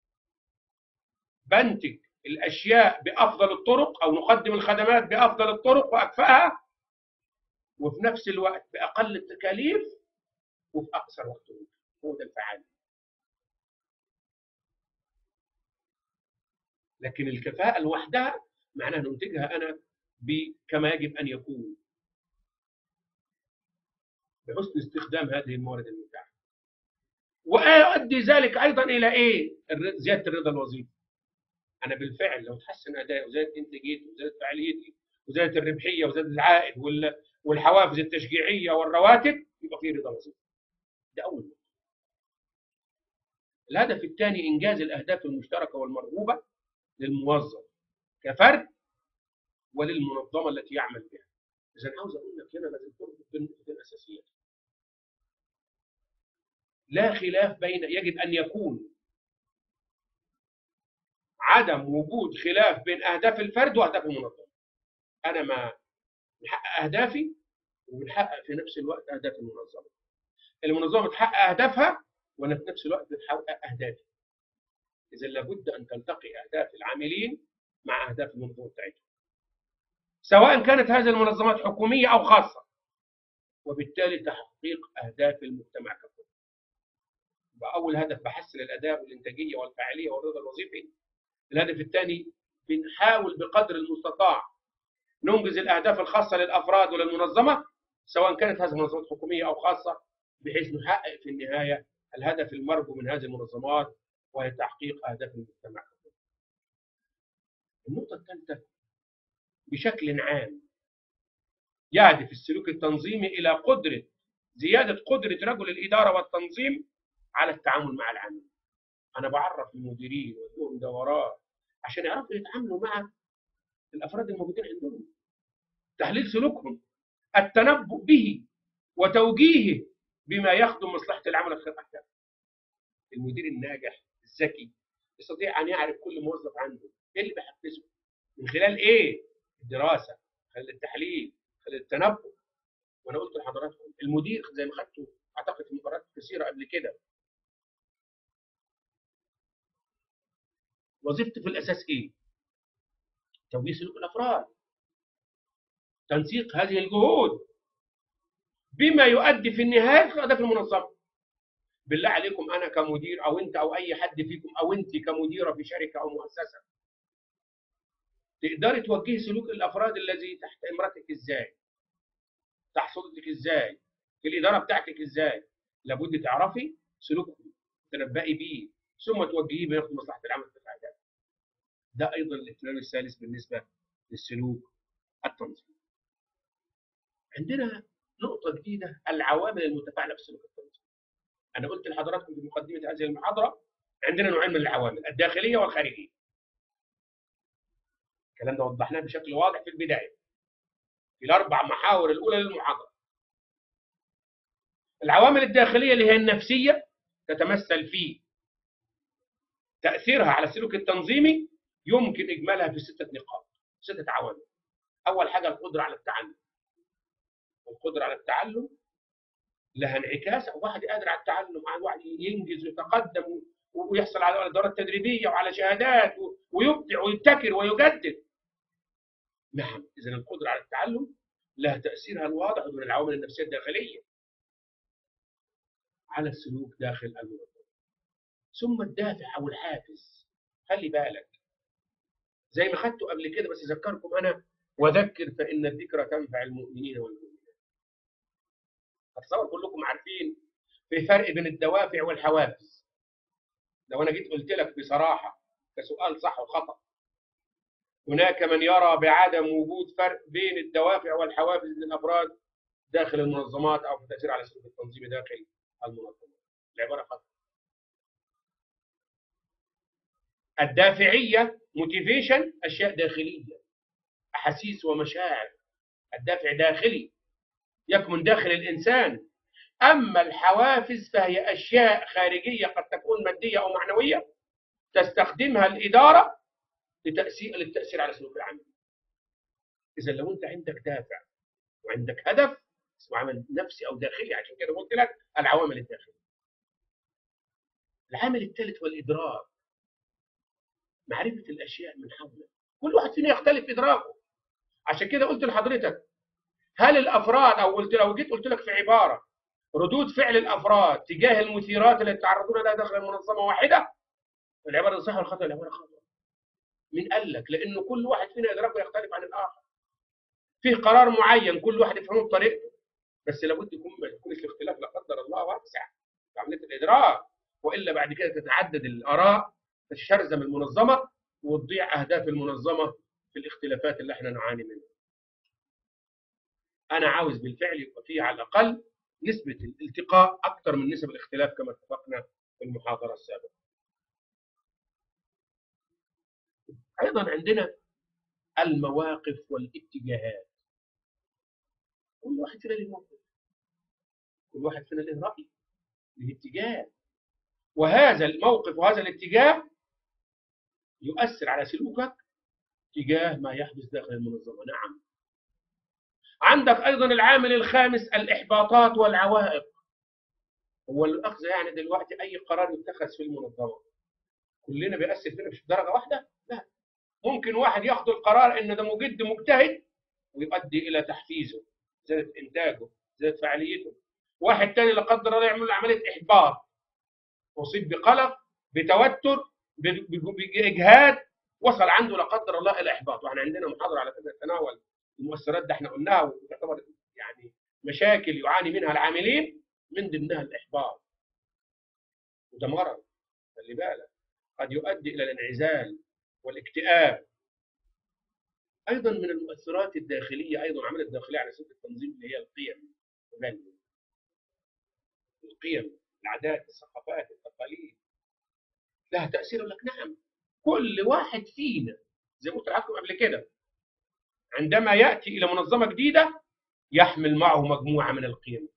بنتج الاشياء بافضل الطرق او نقدم الخدمات بافضل الطرق واكفاها وفي نفس الوقت باقل التكاليف وفي اقصر وقت هو ده الفعال لكن الكفاءه لوحدها معناها ننتجها انا كما يجب ان يكون بحسن استخدام هذه الموارد المتاحه ويؤدي ذلك ايضا الى ايه؟ زياده الرضا الوظيفي انا بالفعل لو تحسن ادائي وزادت انتاجيتي وزادت فعاليتي وزادت الربحيه وزاد العائد والحوافز التشجيعيه والرواتب يبقى في رضا وظيفي. ده اول نقطه. الهدف الثاني انجاز الاهداف المشتركه والمرغوبه للموظف كفرد وللمنظمه التي يعمل بها. اذا عاوز اقول لك هنا لازم تربط بين نقطتين اساسيات. لا خلاف بين يجب ان يكون عدم وجود خلاف بين اهداف الفرد واهداف المنظمه. انا ما بنحقق اهدافي وبنحقق في نفس الوقت اهداف المنظمه. المنظمه بتحقق اهدافها وانا في نفس الوقت بحقق اهدافي. اذا لابد ان تلتقي اهداف العاملين مع اهداف المنظمه بتاعتهم. سواء كانت هذه المنظمات حكوميه او خاصه. وبالتالي تحقيق اهداف المجتمع ككل. اول هدف بحسن الاداء والانتاجيه والفاعليه والرضا الوظيفي الهدف الثاني بنحاول بقدر المستطاع ننجز الاهداف الخاصه للافراد وللمنظمه سواء كانت هذه المنظمات حكوميه او خاصه بحيث نحقق في النهايه الهدف المرجو من هذه المنظمات وهي تحقيق اهداف المجتمع النقطة الثالثة بشكل عام يهدف السلوك التنظيمي إلى قدرة زيادة قدرة رجل الإدارة والتنظيم على التعامل مع العمل أنا بعرف المديرين واديهم دورات عشان يعرفوا يتعاملوا مع الأفراد الموجودين عندهم تحليل سلوكهم التنبؤ به وتوجيهه بما يخدم مصلحة العمل الخير المدير الناجح الذكي يستطيع أن يعرف كل موظف عنده إيه اللي بيحفزه من خلال إيه؟ الدراسة خلال التحليل خلال التنبؤ وأنا قلت لحضراتكم المدير زي ما خدته أعتقد في مباريات كثيرة قبل كده وظيفته في الأساس إيه؟ توجيه سلوك الأفراد تنسيق هذه الجهود بما يؤدي في النهاية إلى أهداف المنظمة بالله عليكم انا كمدير او انت او اي حد فيكم او انت كمديره في شركه او مؤسسه تقدري توجهي سلوك الافراد الذي تحت امرتك ازاي تحت سلطتك ازاي في الاداره بتاعتك ازاي لابد تعرفي سلوكهم تنبئي بيه ثم توجهيه بما يخدم مصلحه العمل في العداله ده ايضا الاهتمام الثالث بالنسبه للسلوك التنظيمي عندنا نقطه جديده العوامل المتفاعله في السلوك التنظيمي انا قلت لحضراتكم في مقدمه هذه المحاضره عندنا نوعين من العوامل الداخليه والخارجيه الكلام ده وضحناه بشكل واضح في البدايه في الاربع محاور الاولى للمحاضره العوامل الداخليه اللي هي النفسيه تتمثل في تاثيرها على السلوك التنظيمي يمكن اجمالها في سته نقاط سته عوامل اول حاجه القدره على التعلم والقدره على التعلم لها انعكاس او واحد قادر على التعلم على واحد ينجز ويتقدم ويحصل على دورات تدريبيه وعلى شهادات ويبدع ويبتكر ويجدد. نعم اذا القدره على التعلم لها تاثيرها الواضح من العوامل النفسيه الداخليه على السلوك داخل المنظمه. ثم الدافع او الحافز خلي بالك زي ما خدته قبل كده بس اذكركم انا وذكر فان الذكرى تنفع المؤمنين والمؤمنات. اتصور كلكم عارفين في فرق بين الدوافع والحوافز لو انا جيت قلت لك بصراحه كسؤال صح وخطا هناك من يرى بعدم وجود فرق بين الدوافع والحوافز للافراد داخل المنظمات او في التاثير على السلوك التنظيمي داخل المنظمات العباره خطا الدافعيه موتيفيشن اشياء داخليه احاسيس ومشاعر الدافع داخلي يكمن داخل الإنسان أما الحوافز فهي أشياء خارجية قد تكون مادية أو معنوية تستخدمها الإدارة لتأثير للتأثير على سلوك العمل إذا لو أنت عندك دافع وعندك هدف اسمه عمل نفسي أو داخلي عشان كده قلت لك العوامل الداخلية العامل الثالث هو الإدراك معرفة الأشياء من حولك كل واحد فينا يختلف إدراكه عشان كده قلت لحضرتك هل الافراد او قلت لو جيت قلت لك في عباره ردود فعل الافراد تجاه المثيرات اللي يتعرضون لها داخل المنظمه واحده العباره صح ولا خطا العباره خطا مين قال لك لانه كل واحد فينا ادراكه يختلف عن الاخر فيه قرار معين كل واحد يفهمه بطريقته بس لابد يكون ما يكونش الاختلاف لا قدر الله واسع في عمليه الادراك والا بعد كده تتعدد الاراء تشرذم المنظمه وتضيع اهداف المنظمه في الاختلافات اللي احنا نعاني منها انا عاوز بالفعل يبقى فيه على الاقل نسبه الالتقاء اكثر من نسب الاختلاف كما اتفقنا في المحاضره السابقه. ايضا عندنا المواقف والاتجاهات. كل واحد فينا له موقف. كل واحد فينا له راي. له اتجاه. وهذا الموقف وهذا الاتجاه يؤثر على سلوكك تجاه ما يحدث داخل المنظمه، نعم. عندك ايضا العامل الخامس الاحباطات والعوائق هو الاخذ يعني دلوقتي اي قرار يتخذ في المنظمه كلنا بيأثر فينا مش بدرجه واحده لا ممكن واحد ياخذ القرار ان ده مجد مجتهد ويؤدي الى تحفيزه زياده انتاجه زياده فعاليته واحد تاني لا قدر الله يعمل عمليه احباط اصيب بقلق بتوتر باجهاد وصل عنده لا قدر الله الى احباط واحنا عندنا محاضره على فكره تناول المؤثرات ده احنا قلناها وتعتبر يعني مشاكل يعاني منها العاملين من ضمنها الاحباط وده مرض خلي بالك قد يؤدي الى الانعزال والاكتئاب ايضا من المؤثرات الداخليه ايضا العمل الداخلي على سلوك التنظيم اللي هي القيم والفاليو. القيم العادات الثقافات التقاليد لها تاثير يقول لك نعم كل واحد فينا زي ما قلت لحضراتكم قبل كده عندما ياتي الى منظمه جديده يحمل معه مجموعه من القيم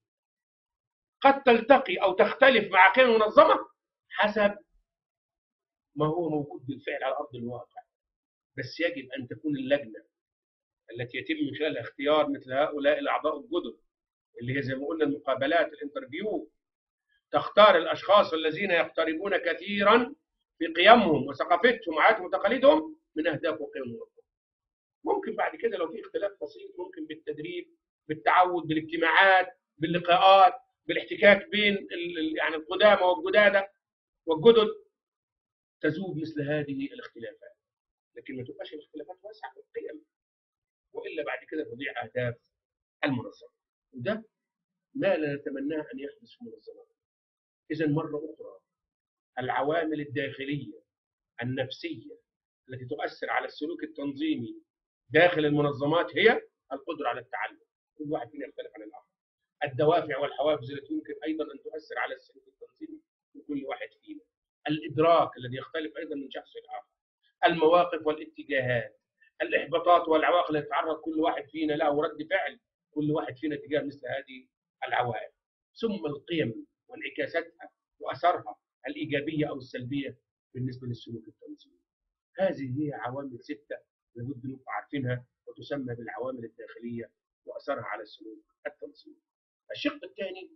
قد تلتقي او تختلف مع قيم المنظمه حسب ما هو موجود بالفعل على ارض الواقع بس يجب ان تكون اللجنه التي يتم من خلالها اختيار مثل هؤلاء الاعضاء الجدد اللي هي زي ما قلنا المقابلات الانترفيو تختار الاشخاص الذين يقتربون كثيرا في قيمهم وثقافتهم وعاداتهم وتقاليدهم من اهداف وقيم المنظمه. ممكن بعد كده لو في اختلاف بسيط ممكن بالتدريب بالتعود بالاجتماعات باللقاءات بالاحتكاك بين ال- يعني القدامى والجدادة والجدد تذوب مثل هذه الاختلافات لكن ما تبقاش الاختلافات واسعة في القيم وإلا بعد كده تضيع أهداف المنظمة وده ما لا نتمناه أن يحدث في المنظمات إذا مرة أخرى العوامل الداخلية النفسية التي تؤثر على السلوك التنظيمي داخل المنظمات هي القدرة على التعلم كل واحد فينا يختلف عن الآخر الدوافع والحوافز التي يمكن أيضا أن تؤثر على السلوك التنظيمي لكل واحد فينا الإدراك الذي يختلف أيضا من شخص لآخر المواقف والاتجاهات الإحباطات والعواقب التي يتعرض كل واحد فينا له ورد فعل كل واحد فينا تجاه مثل هذه العوائق ثم القيم وانعكاساتها وأثرها الإيجابية أو السلبية بالنسبة للسلوك التنظيمي هذه هي عوامل ستة لابد نبقى عارفينها وتسمى بالعوامل الداخلية وأثرها على السلوك التنظيمي الشق الثاني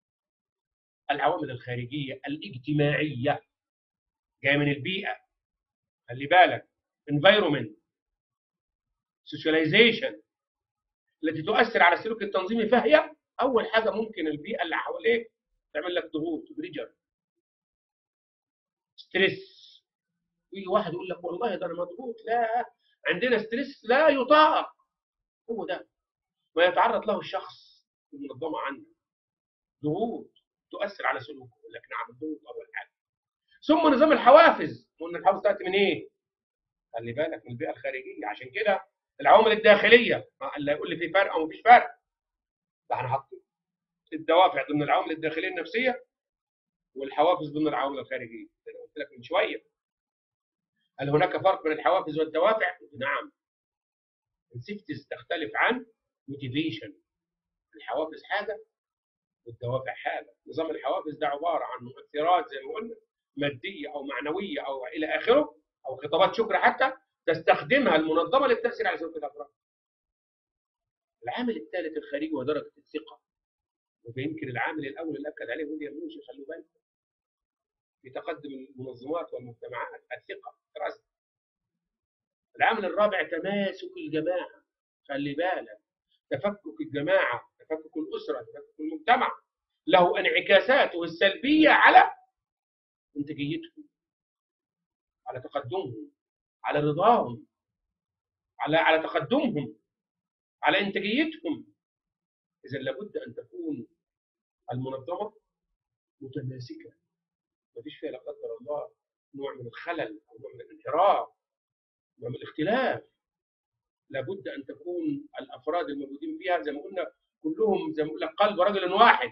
العوامل الخارجية الاجتماعية جاية من البيئة خلي بالك environment socialization التي تؤثر على السلوك التنظيمي فهي أول حاجة ممكن البيئة اللي حواليك تعمل لك ضغوط بريجر ستريس يجي واحد يقول لك والله ده انا مضغوط لا عندنا ستريس لا يطاق هو ده ما يتعرض له الشخص في المنظمه عندنا ضغوط تؤثر على سلوكه يقول لك نعم الضغوط اول حاجه ثم نظام الحوافز قلنا الحوافز تاتي من ايه؟ خلي بالك من البيئه الخارجيه عشان كده العوامل الداخليه اللي يقول لي في فرق او مفيش فرق لا انا حاطط الدوافع ضمن العوامل الداخليه النفسيه والحوافز ضمن العوامل الخارجيه زي ما قلت لك من شويه هل هناك فرق بين الحوافز والدوافع؟ نعم السيفتيز تختلف عن موتيفيشن الحوافز حاجه والدوافع حاجه نظام الحوافز ده عباره عن مؤثرات زي ما قلنا ماديه او معنويه او الى اخره او خطابات شكر حتى تستخدمها المنظمه للتاثير على سلوك الافراد العامل الثالث الخارجي هو درجه الثقه ويمكن العامل الاول اللي اكد عليه ويليام موشي خلوا بالكم في تقدم المنظمات والمجتمعات الثقه تراست العامل الرابع تماسك الجماعه خلي بالك تفكك الجماعه تفكك الاسره تفكك المجتمع له انعكاساته السلبيه على انتاجيتهم على تقدمهم على رضاهم على على تقدمهم على انتاجيتهم اذا لابد ان تكون المنظمه متماسكه ما فيش فيها لا قدر الله نوع من الخلل او نوع من الانحراف نوع من الاختلاف لابد ان تكون الافراد الموجودين فيها زي ما قلنا كلهم زي ما قلنا قلب رجل واحد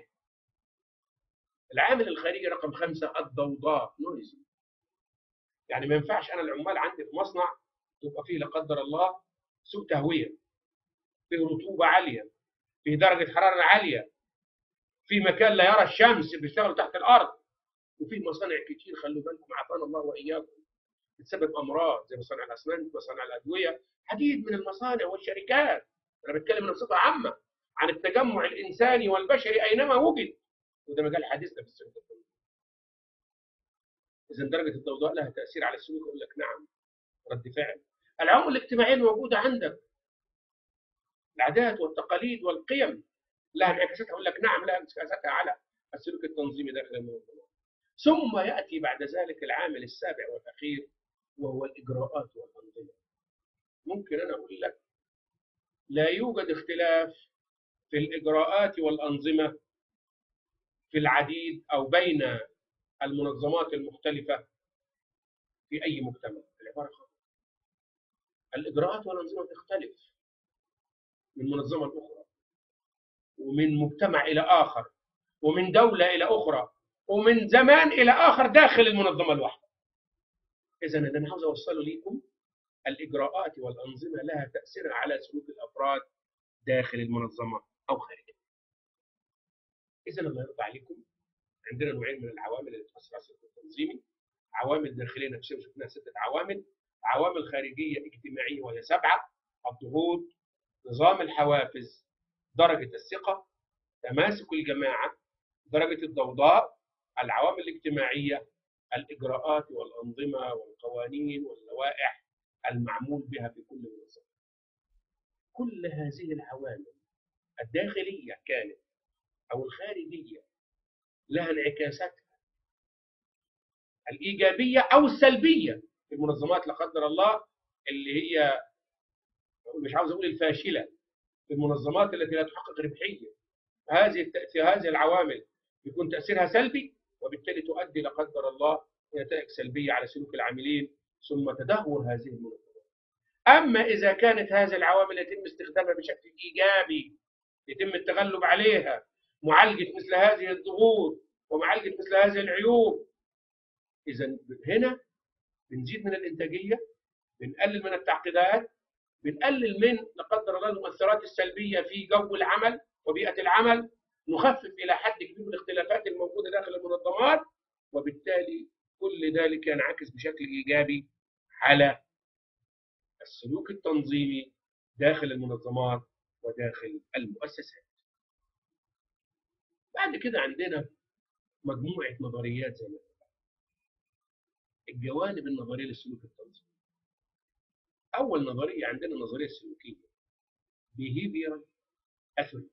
العامل الخارجي رقم خمسة الضوضاء نويز يعني ما ينفعش انا العمال عندي في مصنع تبقى فيه لا قدر الله سوء تهويه فيه رطوبه عاليه فيه درجه حراره عاليه في مكان لا يرى الشمس بيشتغلوا تحت الارض وفي مصانع كتير خلوا بالكم عافانا الله واياكم بتسبب امراض زي مصانع الاسمنت مصانع الادويه عديد من المصانع والشركات انا بتكلم بصفه عامه عن التجمع الانساني والبشري اينما وجد وده مجال حديثنا في السلوك اذا درجه الضوضاء لها تاثير على السلوك يقول لك نعم رد فعل العوامل الاجتماعيه الموجوده عندك العادات والتقاليد والقيم لها انعكاساتها اقول لك نعم لها انعكاساتها على السلوك التنظيمي داخل المنظمات ثم ياتي بعد ذلك العامل السابع والاخير وهو الاجراءات والانظمه ممكن انا اقول لك لا يوجد اختلاف في الاجراءات والانظمه في العديد او بين المنظمات المختلفه في اي مجتمع العباره خطأ الإجراءات والأنظمة تختلف من منظمة لأخرى ومن مجتمع إلى آخر ومن دولة إلى أخرى ومن زمان إلى آخر داخل المنظمة الواحدة إذا اللي أنا عاوز أوصله ليكم الإجراءات والأنظمة لها تأثير على سلوك الأفراد داخل المنظمة أو خارجها إذا الله يرضى عليكم عندنا نوعين من العوامل اللي تؤثر على السلوك التنظيمي عوامل داخلية نفسية وشفناها ستة عوامل عوامل خارجية اجتماعية وهي سبعة الضغوط نظام الحوافز درجة الثقة تماسك الجماعة درجة الضوضاء العوامل الاجتماعية الإجراءات والأنظمة والقوانين واللوائح المعمول بها في كل منظمة كل هذه العوامل الداخلية كانت أو الخارجية لها انعكاساتها الإيجابية أو السلبية في المنظمات لا قدر الله اللي هي مش عاوز أقول الفاشلة في المنظمات التي لا تحقق ربحية هذه التأثير هذه العوامل يكون تأثيرها سلبي وبالتالي تؤدي لا قدر الله نتائج سلبية على سلوك العاملين ثم تدهور هذه المنظمات أما إذا كانت هذه العوامل يتم استخدامها بشكل إيجابي يتم التغلب عليها معالجة مثل هذه الضغوط ومعالجة مثل هذه العيوب إذا هنا بنزيد من الإنتاجية بنقلل من التعقيدات بنقلل من لا قدر الله المؤثرات السلبية في جو العمل وبيئة العمل نخفف إلى حد كبير من الاختلافات الموجودة داخل المنظمات وبالتالي كل ذلك ينعكس بشكل إيجابي على السلوك التنظيمي داخل المنظمات وداخل المؤسسات بعد كده عندنا مجموعة نظريات زي ما الجوانب النظرية للسلوك التنظيمي أول نظرية عندنا النظرية السلوكية behavioral theory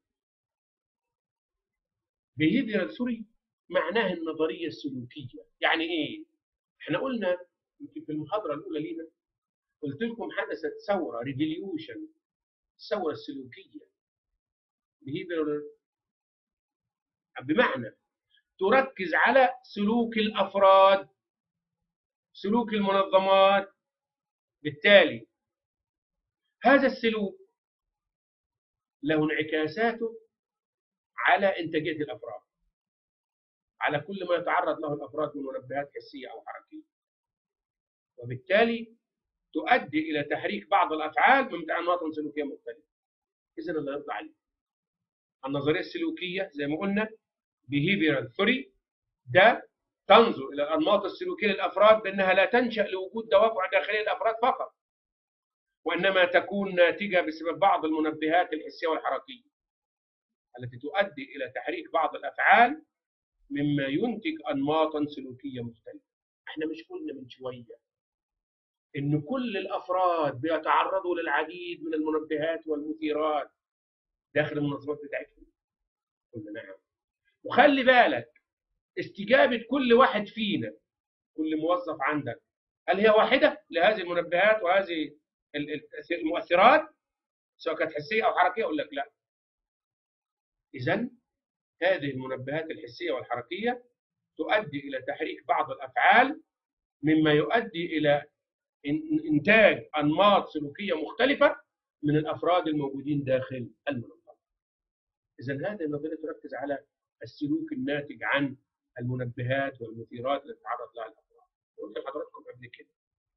behavioral theory معناها النظرية السلوكية يعني إيه؟ إحنا قلنا في المحاضرة الأولى لينا قلت لكم حدثت ثورة ريفوليوشن الثورة السلوكية behavioral بمعنى تركز على سلوك الافراد سلوك المنظمات بالتالي هذا السلوك له انعكاساته على انتاجيه الافراد على كل ما يتعرض له الافراد من منبهات حسيه او حركيه وبالتالي تؤدي الى تحريك بعض الافعال من انماط سلوكيه مختلفه اذا الله يرضى عليك النظريه السلوكيه زي ما قلنا behavioral theory ده تنظر الى الانماط السلوكيه للافراد بانها لا تنشا لوجود دوافع داخليه للافراد فقط وانما تكون ناتجه بسبب بعض المنبهات الحسيه والحركيه التي تؤدي الى تحريك بعض الافعال مما ينتج انماطا سلوكيه مختلفه احنا مش قلنا من شويه ان كل الافراد بيتعرضوا للعديد من المنبهات والمثيرات داخل المنظمات بتاعتهم قلنا نعم وخلي بالك استجابة كل واحد فينا كل موظف عندك هل هي واحدة لهذه المنبهات وهذه المؤثرات سواء كانت حسية أو حركية أقول لك لا إذا هذه المنبهات الحسية والحركية تؤدي إلى تحريك بعض الأفعال مما يؤدي إلى إنتاج أنماط سلوكية مختلفة من الأفراد الموجودين داخل المنظمة إذا هذه النظرية تركز على السلوك الناتج عن المنبهات والمثيرات اللي تتعرض لها الافراد. قلت لحضراتكم قبل كده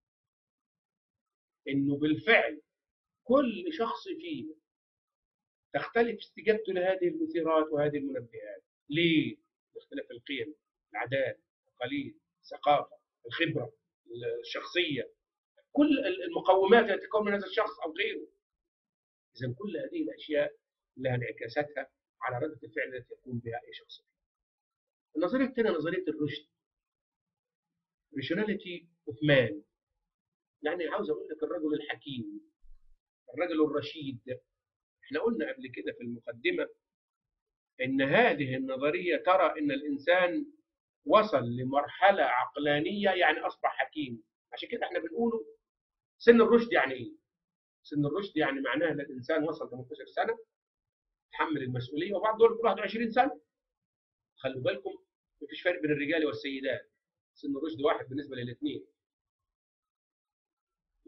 انه بالفعل كل شخص فينا تختلف استجابته لهذه المثيرات وهذه المنبهات. ليه؟ باختلاف القيم، العادات، التقاليد، الثقافه، الخبره، الشخصيه، كل المقومات التي تكون من هذا الشخص او غيره. اذا كل هذه الاشياء لها انعكاساتها على ردة الفعل التي يقوم بها أي شخص. النظرية الثانية نظرية الرشد. rationality of man. يعني عاوز أقول لك الرجل الحكيم، الرجل الرشيد. احنا قلنا قبل كده في المقدمة إن هذه النظرية ترى إن الإنسان وصل لمرحلة عقلانية يعني أصبح حكيم. عشان كده احنا بنقوله سن الرشد يعني إيه؟ سن الرشد يعني معناه ان الانسان وصل 18 سنه تحمل المسؤوليه وبعض دول كل 21 سنه خلوا بالكم مفيش فرق بين الرجال والسيدات سن الرشد واحد بالنسبه للاثنين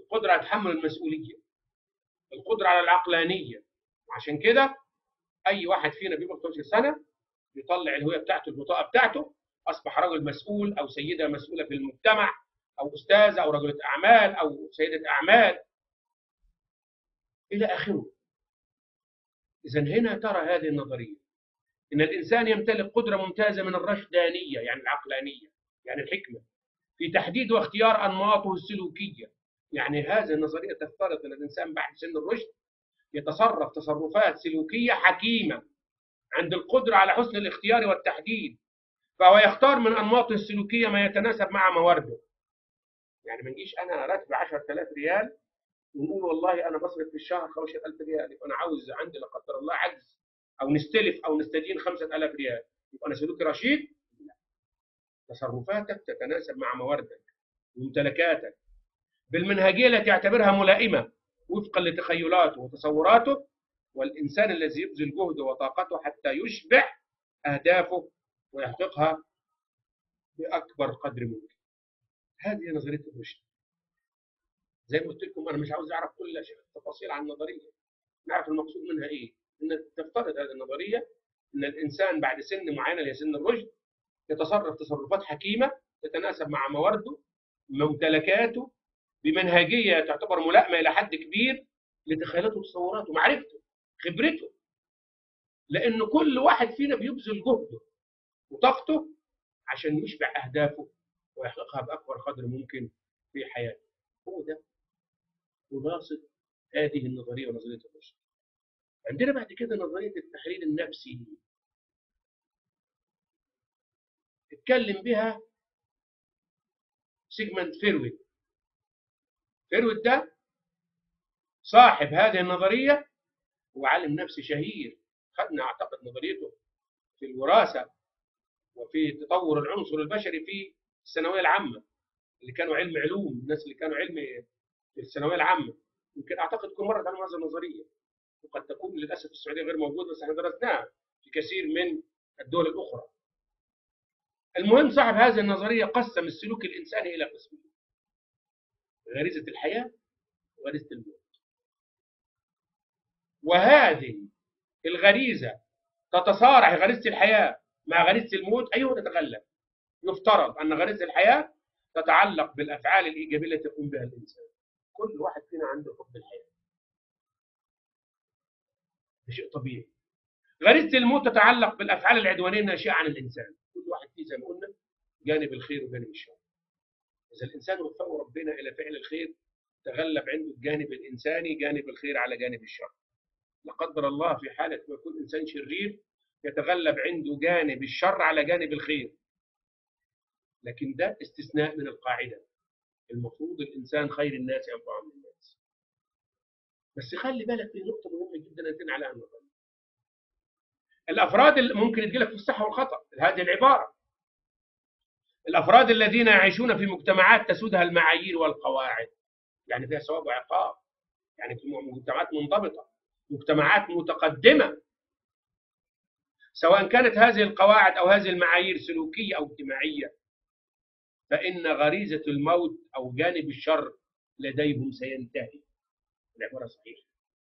القدره على تحمل المسؤوليه القدره على العقلانيه وعشان كده اي واحد فينا بيبقى 12 سنه يطلع الهويه بتاعته البطاقه بتاعته اصبح رجل مسؤول او سيده مسؤوله في المجتمع او استاذه او رجله اعمال او سيده اعمال الى اخره اذا هنا ترى هذه النظريه ان الانسان يمتلك قدره ممتازه من الرشدانيه يعني العقلانيه يعني الحكمه في تحديد واختيار انماطه السلوكيه يعني هذه النظريه تفترض ان الانسان بعد سن الرشد يتصرف تصرفات سلوكيه حكيمه عند القدره على حسن الاختيار والتحديد فهو يختار من انماطه السلوكيه ما يتناسب مع موارده يعني ما نجيش انا راتب 10000 ريال ونقول والله انا بصرف في الشهر 15000 ريال يبقى انا عاوز عندي لا قدر الله عجز او نستلف او نستدين 5000 ريال يبقى انا سلوكي رشيد لا تصرفاتك تتناسب مع مواردك وممتلكاتك بالمنهجيه التي يعتبرها ملائمه وفقا لتخيلاته وتصوراته والانسان الذي يبذل جهده وطاقته حتى يشبع اهدافه ويحققها باكبر قدر ممكن هذه نظريه الرشد زي ما قلت لكم انا مش عاوز اعرف كل التفاصيل عن النظريه نعرف المقصود منها ايه ان تفترض هذه النظريه ان الانسان بعد سن معينه اللي هي سن الرشد يتصرف تصرفات حكيمه تتناسب مع موارده ممتلكاته بمنهجيه تعتبر ملائمه الى حد كبير لتخيلاته وتصوراته معرفته خبرته لان كل واحد فينا بيبذل جهده وطاقته عشان يشبع اهدافه ويحققها باكبر قدر ممكن في حياته هو ده خلاصه هذه النظريه ونظريه الرشد عندنا بعد كده نظريه التحليل النفسي اتكلم بها سيجمنت فيرويد فيرويد ده صاحب هذه النظريه هو عالم نفسي شهير خدنا اعتقد نظريته في الوراثه وفي تطور العنصر البشري في الثانويه العامه اللي كانوا علم علوم الناس اللي كانوا علم في الثانويه العامه يمكن اعتقد كل مره تعلموا هذه النظريه وقد تكون للاسف السعوديه غير موجوده بس احنا درسناها في كثير من الدول الاخرى. المهم صاحب هذه النظريه قسم السلوك الانساني الى قسمين. غريزه الحياه وغريزه الموت. وهذه الغريزه تتصارع غريزه الحياه مع غريزه الموت ايهما تتغلب؟ يفترض ان غريزه الحياه تتعلق بالافعال الايجابيه التي يقوم بها الانسان. كل واحد فينا عنده حب الحياه. ده شيء طبيعي. غريزه الموت تتعلق بالافعال العدوانيه الناشئه عن الانسان، كل واحد فيه زي ما قلنا جانب الخير وجانب الشر. اذا الانسان وفقه ربنا الى فعل الخير تغلب عنده الجانب الانساني جانب الخير على جانب الشر. لا قدر الله في حاله ما يكون انسان شرير يتغلب عنده جانب الشر على جانب الخير. لكن ده استثناء من القاعده. المفروض الانسان خير الناس ينفعهم الناس. بس خلي بالك في نقطه مهمه جدا انتبه عليها النقطه الافراد اللي ممكن تجي لك في الصح والخطا هذه العباره الافراد الذين يعيشون في مجتمعات تسودها المعايير والقواعد يعني فيها ثواب وعقاب يعني في مجتمعات منضبطه مجتمعات متقدمه سواء كانت هذه القواعد او هذه المعايير سلوكيه او اجتماعيه فان غريزه الموت او جانب الشر لديهم سينتهي العباره صحيحه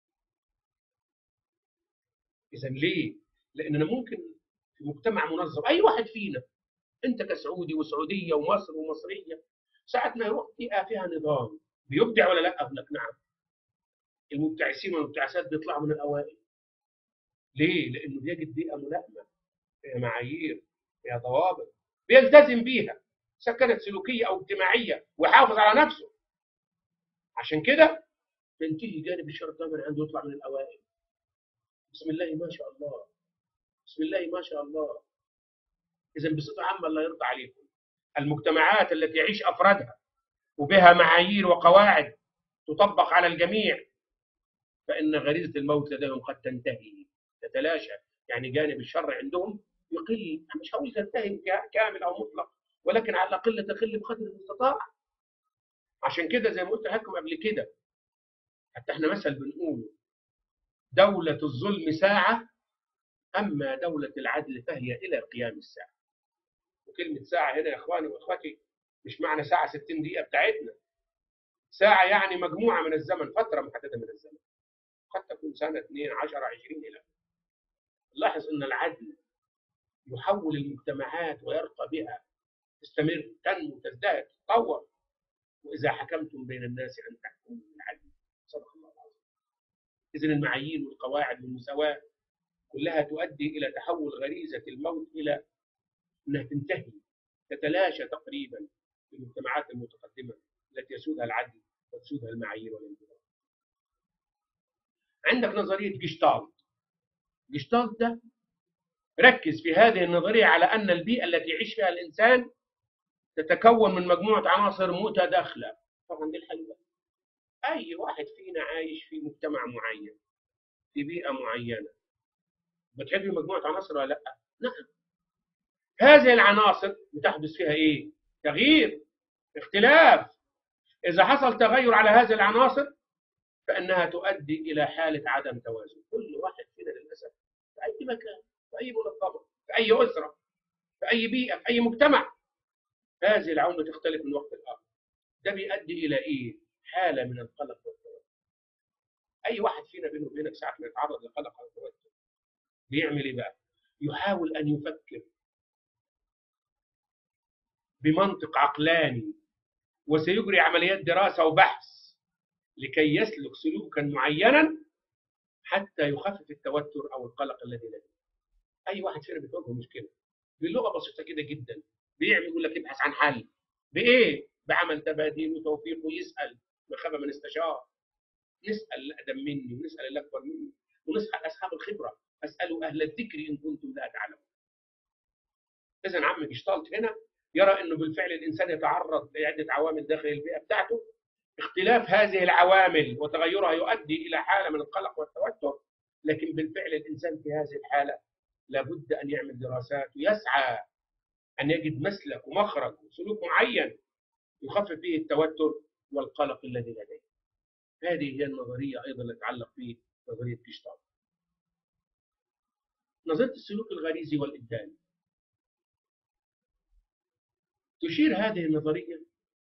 اذا ليه لان انا ممكن في مجتمع منظم اي واحد فينا انت كسعودي وسعوديه ومصر ومصريه ساعه ما يروح بيئه فيها نظام بيبدع ولا لا؟ اقول لك نعم المبتعثين والمبتعثات بيطلعوا من الاوائل ليه؟ لانه بيجد بيئه ملائمه فيها معايير فيها ضوابط بيلتزم بيها سواء كانت سلوكيه او اجتماعيه ويحافظ على نفسه عشان كده تنتهي جانب الشر تماما عنده يطلع من الاوائل بسم الله ما شاء الله بسم الله ما شاء الله اذا بصفه عامه الله يرضى عليكم المجتمعات التي يعيش افرادها وبها معايير وقواعد تطبق على الجميع فان غريزه الموت لديهم قد تنتهي تتلاشى يعني جانب الشر عندهم يقل مش هقول تنتهي كامل او مطلق ولكن على الاقل تقل بقدر المستطاع عشان كده زي ما قلت لكم قبل كده حتى احنا مثل بنقوله دولة الظلم ساعة أما دولة العدل فهي إلى قيام الساعة وكلمة ساعة هنا يا إخواني وأخواتي مش معنى ساعة 60 دقيقة بتاعتنا ساعة يعني مجموعة من الزمن فترة محددة من الزمن قد تكون سنة 2 10 20 إلى لاحظ أن العدل يحول المجتمعات ويرقى بها تستمر تنمو تزداد تتطور وإذا حكمتم بين الناس أن تحكموا بالعدل صدق الله العظيم إذن المعايير والقواعد والمساواة كلها تؤدي إلى تحول غريزة الموت إلى أنها تنتهي تتلاشى تقريبا في المجتمعات المتقدمة التي يسودها العدل وتسودها المعايير والانضباط. عندك نظرية جشتالت. جشتالت ده ركز في هذه النظرية على أن البيئة التي يعيش فيها الإنسان تتكون من مجموعة عناصر متداخلة. طبعا دي الحل ده. أي واحد فينا عايش في مجتمع معين في بيئة معينة بتحب مجموعة عناصر ولا لا؟ نعم. هذه العناصر بتحدث فيها ايه؟ تغيير اختلاف إذا حصل تغير على هذه العناصر فإنها تؤدي إلى حالة عدم توازن كل واحد فينا للأسف في أي مكان في أي منظمة في أي أسرة في أي بيئة في أي مجتمع هذه العومة تختلف من وقت لآخر ده بيؤدي إلى إيه؟ حالة من القلق والتوتر أي واحد فينا بينه وبينك ساعة ما يتعرض لقلق أو توتر بيعمل إيه بقى؟ يحاول أن يفكر بمنطق عقلاني وسيجري عمليات دراسة وبحث لكي يسلك سلوكا معينا حتى يخفف التوتر أو القلق الذي لديه أي واحد فينا بتواجهه مشكلة بلغة بسيطة كده جدا بيعمل يقول لك ابحث عن حل بإيه؟ بعمل تباديل وتوفيق ويسأل من خاب من استشار نسأل الأقدم مني ونسأل الأكبر مني ونسأل أصحاب الخبرة أسألوا أهل الذكر إن كنتم لا تعلمون إذا عم جشتالت هنا يرى انه بالفعل الانسان يتعرض لعده عوامل داخل البيئه بتاعته اختلاف هذه العوامل وتغيرها يؤدي الى حاله من القلق والتوتر لكن بالفعل الانسان في هذه الحاله لابد ان يعمل دراسات ويسعى ان يجد مسلك ومخرج وسلوك معين يخفف فيه التوتر والقلق الذي لديه. هذه هي النظريه ايضا اللي تتعلق في نظريه جيشتالت. نظريه السلوك الغريزي والابدالي تشير هذه النظرية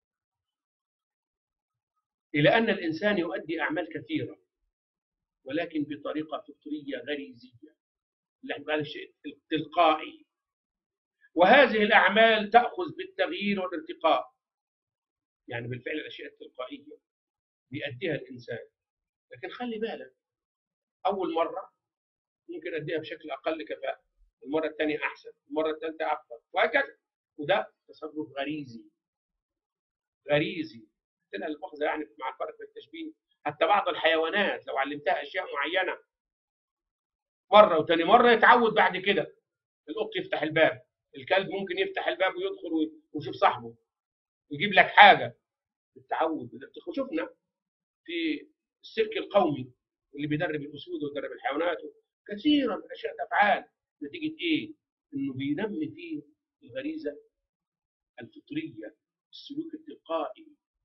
إلى أن الإنسان يؤدي أعمال كثيرة ولكن بطريقة فطرية غريزية اللي احنا الشيء التلقائي وهذه الأعمال تأخذ بالتغيير والارتقاء يعني بالفعل الأشياء التلقائية بيأديها الإنسان لكن خلي بالك أول مرة ممكن أديها بشكل أقل كفاءة المرة الثانية أحسن المرة الثالثة أفضل وهكذا وده تصرف غريزي غريزي تلقى المؤاخذه يعني مع الفرق في التشبيه حتى بعض الحيوانات لو علمتها اشياء معينه مره وتاني مره يتعود بعد كده القط يفتح الباب الكلب ممكن يفتح الباب ويدخل ويشوف صاحبه ويجيب لك حاجه بالتعود بالارتخاء شفنا في السيرك القومي اللي بيدرب الاسود ويدرب الحيوانات كثيرا من اشياء افعال نتيجه ايه؟ انه بينمي فيه الغريزه الفطريه السلوك التلقائي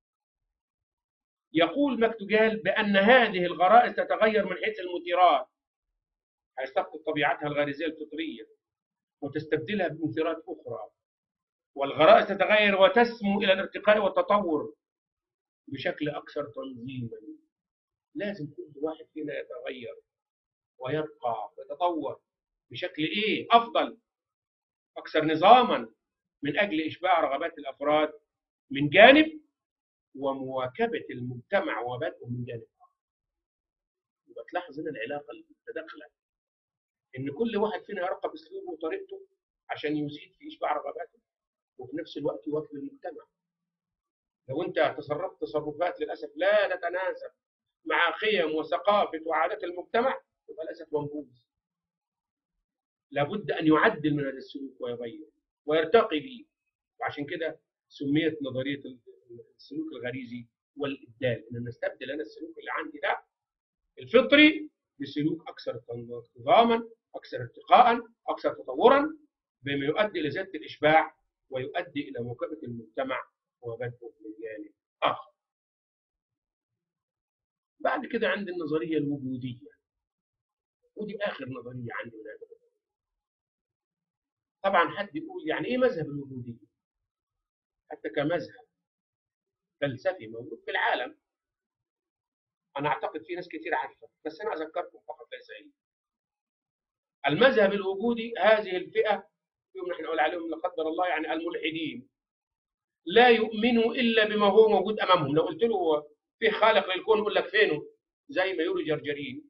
يقول مكتوجال بأن هذه الغرائز تتغير من حيث المثيرات حيث تفقد طبيعتها الغريزية الفطرية وتستبدلها بمثيرات أخرى والغرائز تتغير وتسمو إلى الارتقاء والتطور بشكل أكثر تنظيما لازم كل واحد فينا يتغير ويرقى ويتطور بشكل إيه أفضل أكثر نظاما من أجل إشباع رغبات الأفراد من جانب ومواكبة المجتمع وبدءه من جانب آخر. يبقى تلاحظ هنا العلاقة المتداخلة إن كل واحد فينا يرقى بأسلوبه وطريقته عشان يزيد في إشباع رغباته وفي نفس الوقت يواكب المجتمع. لو أنت تصرفت تصرفات للأسف لا تتناسب مع قيم وثقافة وعادات المجتمع يبقى للأسف منبوذ. لابد أن يعدل من هذا السلوك ويغير ويرتقي به وعشان كده سميت نظرية السلوك الغريزي والإبدال إن نستبدل أنا السلوك اللي عندي ده الفطري بسلوك أكثر نظاما أكثر ارتقاء أكثر تطورا بما يؤدي إلى زيادة الإشباع ويؤدي إلى مواكبة المجتمع وبدءه من جانب آخر بعد كده عندي النظرية الوجودية ودي آخر نظرية عندي من هذا طبعا حد يقول يعني إيه مذهب الوجودية؟ حتى كمذهب فلسفي موجود في العالم انا اعتقد في ناس كثير عارفه بس انا اذكركم فقط ليس علم المذهب الوجودي هذه الفئه يوم نحن نقول عليهم لا قدر الله يعني الملحدين لا يؤمنوا الا بما هو موجود امامهم لو قلت له في خالق للكون يقول لك فينه زي ما يوري جرجرين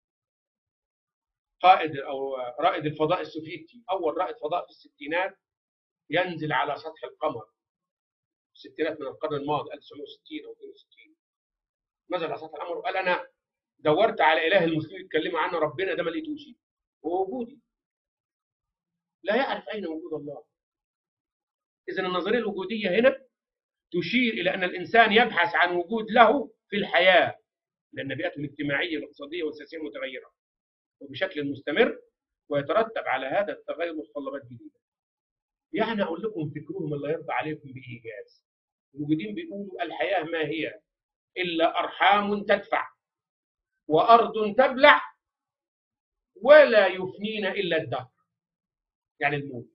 قائد او رائد الفضاء السوفيتي اول رائد فضاء في الستينات ينزل على سطح القمر الستينات من القرن الماضي 1960 او 62 نزل على سطح القمر وقال انا دورت على اله المسلمين يتكلموا عنه ربنا ده ما لقيتوش هو وجودي لا يعرف اين وجود الله اذا النظريه الوجوديه هنا تشير الى ان الانسان يبحث عن وجود له في الحياه لان بيئته الاجتماعيه والاقتصاديه والسياسيه متغيره وبشكل مستمر ويترتب على هذا التغير متطلبات جديده. يعني اقول لكم فكرهم الله يرضى عليكم بايجاز. الموجودين بيقولوا الحياه ما هي الا ارحام تدفع وارض تبلع ولا يفنينا الا الدهر. يعني الموت.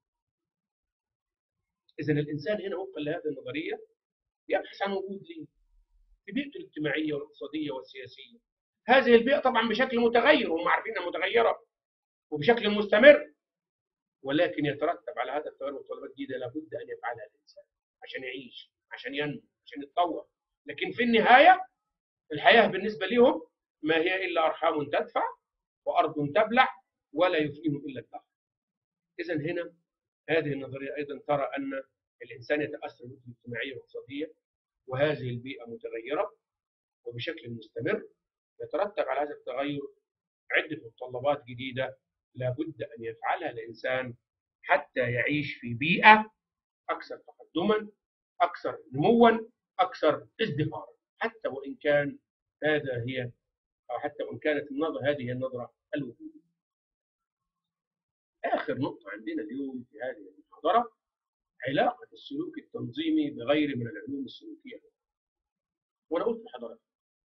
اذا الانسان هنا وفقا لهذه النظريه يبحث عن وجود ليه في بيئته الاجتماعيه والاقتصاديه والسياسيه. هذه البيئه طبعا بشكل متغير وهم عارفين انها متغيره وبشكل مستمر ولكن يترتب على هذا التغير متطلبات جديده لابد ان يفعلها الانسان عشان يعيش عشان ينمو عشان يتطور لكن في النهايه الحياه بالنسبه لهم ما هي الا ارحام تدفع وارض تبلع ولا يفنيه الا الدهر. اذا هنا هذه النظريه ايضا ترى ان الانسان يتاثر بالبيئه الاجتماعيه والاقتصاديه وهذه البيئه متغيره وبشكل مستمر يترتب على هذا التغير عده متطلبات جديده لابد ان يفعلها الانسان حتى يعيش في بيئه اكثر تقدما اكثر نموا اكثر ازدهارا حتى وان كان هذا هي او حتى وان كانت النظره هذه النظره الوجوديه. اخر نقطه عندنا اليوم في هذه المحاضره علاقه السلوك التنظيمي بغير من العلوم السلوكيه. وانا قلت لحضرتك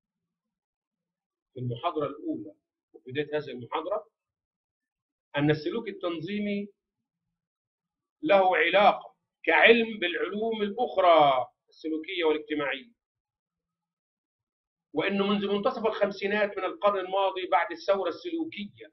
في المحاضره الاولى وفي بدايه هذه المحاضره ان السلوك التنظيمي له علاقه كعلم بالعلوم الاخرى السلوكيه والاجتماعيه. وانه منذ منتصف الخمسينات من القرن الماضي بعد الثوره السلوكيه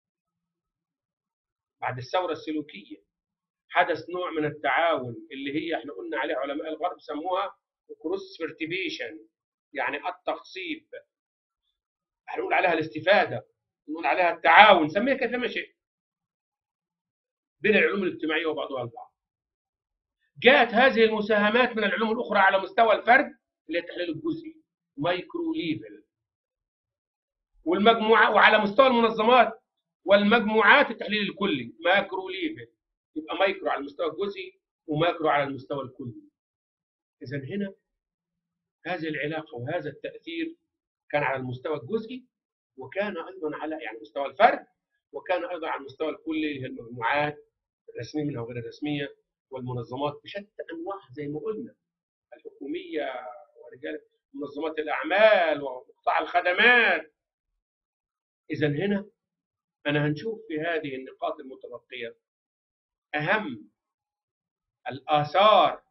بعد الثوره السلوكيه حدث نوع من التعاون اللي هي احنا قلنا عليه علماء الغرب سموها كروس فيرتيبيشن يعني التخصيب هنقول عليها الاستفاده نقول عليها التعاون سميها كيفما شئت بين العلوم الاجتماعيه وبعضها البعض جاءت هذه المساهمات من العلوم الاخرى على مستوى الفرد اللي هي التحليل الجزئي مايكرو ليفل والمجموعه وعلى مستوى المنظمات والمجموعات التحليل الكلي ماكرو ليفل يبقى مايكرو على المستوى الجزئي وماكرو على المستوى الكلي اذا هنا هذه العلاقه وهذا التاثير كان على المستوى الجزئي وكان ايضا على يعني مستوى الفرد وكان ايضا على المستوى الكلي اللي هي المجموعات الرسميه منها وغير الرسميه والمنظمات بشتى انواعها زي ما قلنا الحكوميه ورجال منظمات الاعمال وقطاع الخدمات اذا هنا انا هنشوف في هذه النقاط المتبقيه اهم الاثار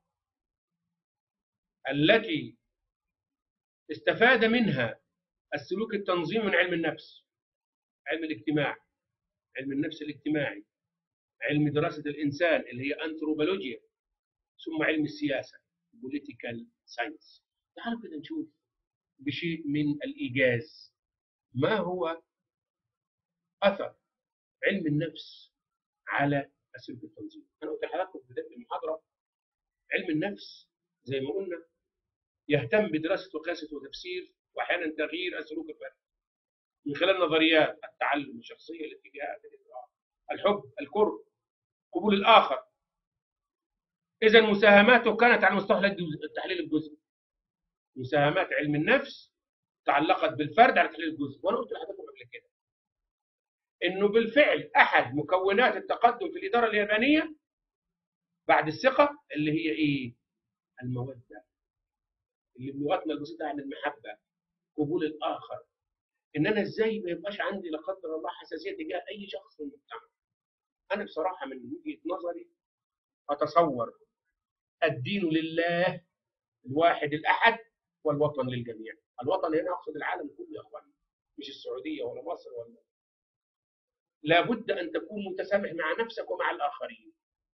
التي استفاد منها السلوك التنظيمي من علم النفس علم الاجتماع علم النفس الاجتماعي علم دراسة الإنسان اللي هي أنثروبولوجيا ثم علم السياسة political science تعالوا كده نشوف بشيء من الإيجاز ما هو أثر علم النفس على السلوك التنظيمي أنا قلت لحضراتكم في بداية المحاضرة علم النفس زي ما قلنا يهتم بدراسة وقياسة وتفسير وأحيانا تغيير السلوك الفردي من خلال نظريات التعلم الشخصية الاتجاهات الإدراك الحب الكره قبول الآخر إذا مساهماته كانت على مستوى التحليل الجزئي مساهمات علم النفس تعلقت بالفرد على التحليل الجزئي وأنا قلت لحضراتكم قبل كده إنه بالفعل أحد مكونات التقدم في الإدارة اليابانية بعد الثقة اللي هي إيه؟ المودة اللي بلغتنا البسيطة عن المحبة قبول الآخر ان انا ازاي ما يبقاش عندي لا قدر الله حساسيه تجاه اي شخص في المجتمع انا بصراحه من وجهه نظري اتصور الدين لله الواحد الأحد والوطن للجميع الوطن هنا أقصد العالم كله يا أخواني مش السعودية ولا مصر ولا لابد أن تكون متسامح مع نفسك ومع الآخرين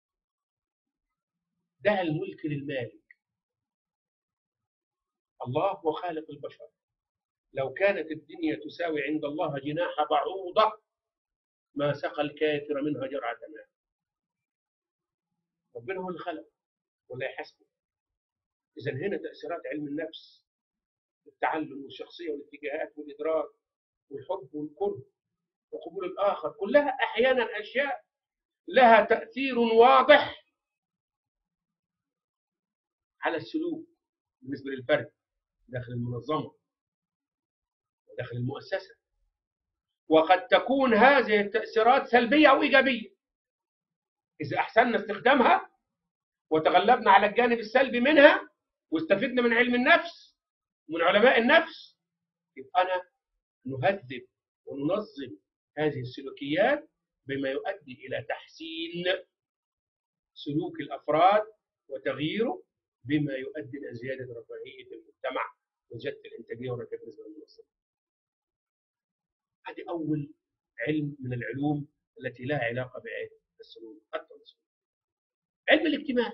ده الملك للمالك الله هو خالق البشر لو كانت الدنيا تساوي عند الله جناح بعوضة ما سقى الكافر منها جرعة ماء ربنا هو اللي خلق ولا يحاسبه إذا هنا تأثيرات علم النفس التعلم والشخصية والاتجاهات والإدراك والحب والكره وقبول الآخر كلها أحيانا أشياء لها تأثير واضح على السلوك بالنسبة للفرد داخل المنظمة وداخل المؤسسة وقد تكون هذه التأثيرات سلبية أو إيجابية إذا أحسننا استخدامها وتغلبنا على الجانب السلبي منها واستفدنا من علم النفس ومن علماء النفس يبقى أنا نهذب وننظم هذه السلوكيات بما يؤدي إلى تحسين سلوك الأفراد وتغييره بما يؤدي إلى زيادة رفاهية المجتمع وزيادة الإنتاجية والرفاهية بالنسبة للمنظمة. هذه أول علم من العلوم التي لها علاقة بعلم السلوك التنظيم. علم الاجتماع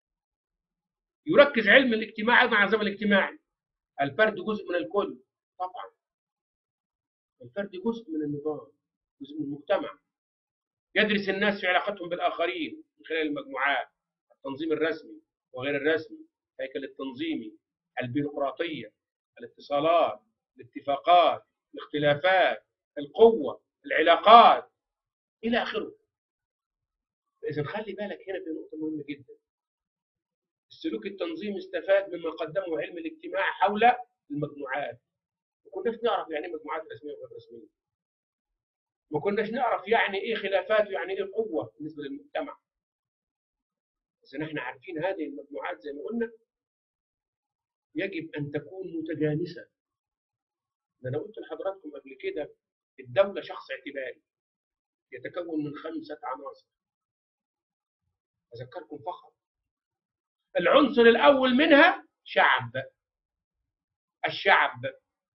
يركز علم الاجتماع أيضا على الزمن الاجتماعي. الفرد جزء من الكل طبعا. الفرد جزء من النظام جزء من المجتمع. يدرس الناس في علاقتهم بالآخرين من خلال المجموعات التنظيم الرسمي وغير الرسمي الهيكل التنظيمي البيروقراطية الاتصالات الاتفاقات الاختلافات القوة العلاقات إلى آخره إذا خلي بالك هنا في نقطة مهمة جدا السلوك التنظيمي استفاد مما قدمه علم الاجتماع حول المجموعات ما كناش نعرف يعني ايه مجموعات رسمية وغير رسمية ما كناش نعرف يعني ايه خلافات ويعني ايه قوة بالنسبة للمجتمع بس احنا عارفين هذه المجموعات زي ما قلنا يجب ان تكون متجانسه ده انا قلت لحضراتكم قبل كده الدوله شخص اعتباري يتكون من خمسه عناصر اذكركم فقط العنصر الاول منها شعب الشعب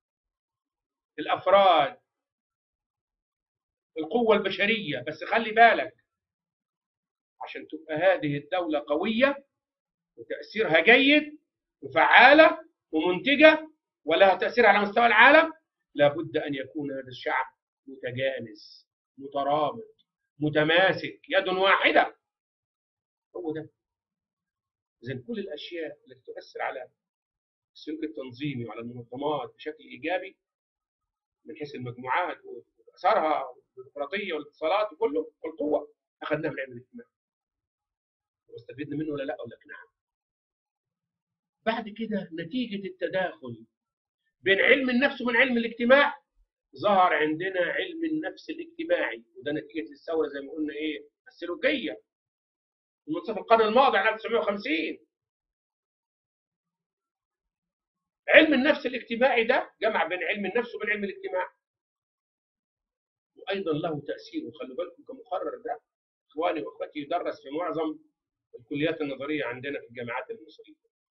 الافراد القوه البشريه بس خلي بالك عشان تبقى هذه الدولة قوية وتأثيرها جيد وفعالة ومنتجة ولها تأثير على مستوى العالم لابد أن يكون هذا الشعب متجانس مترابط متماسك يد واحدة هو ده إذن كل الأشياء التي تؤثر على السلوك التنظيمي وعلى المنظمات بشكل إيجابي من حيث المجموعات وأثارها والديمقراطية والاتصالات وكله والقوة أخذناها من علم الاجتماع واستفدنا منه ولا لا اقول لك نعم بعد كده نتيجة التداخل بين علم النفس وبين علم الاجتماع ظهر عندنا علم النفس الاجتماعي وده نتيجة الثورة زي ما قلنا ايه السلوكية في منتصف القرن الماضي 1950 علم النفس الاجتماعي ده جمع بين علم النفس وبين علم الاجتماع وايضا له تاثير وخلوا بالكم كمقرر ده اخواني واخواتي يدرس في معظم الكليات النظريه عندنا في الجامعات المصريه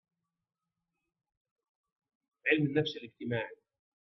علم النفس الاجتماعي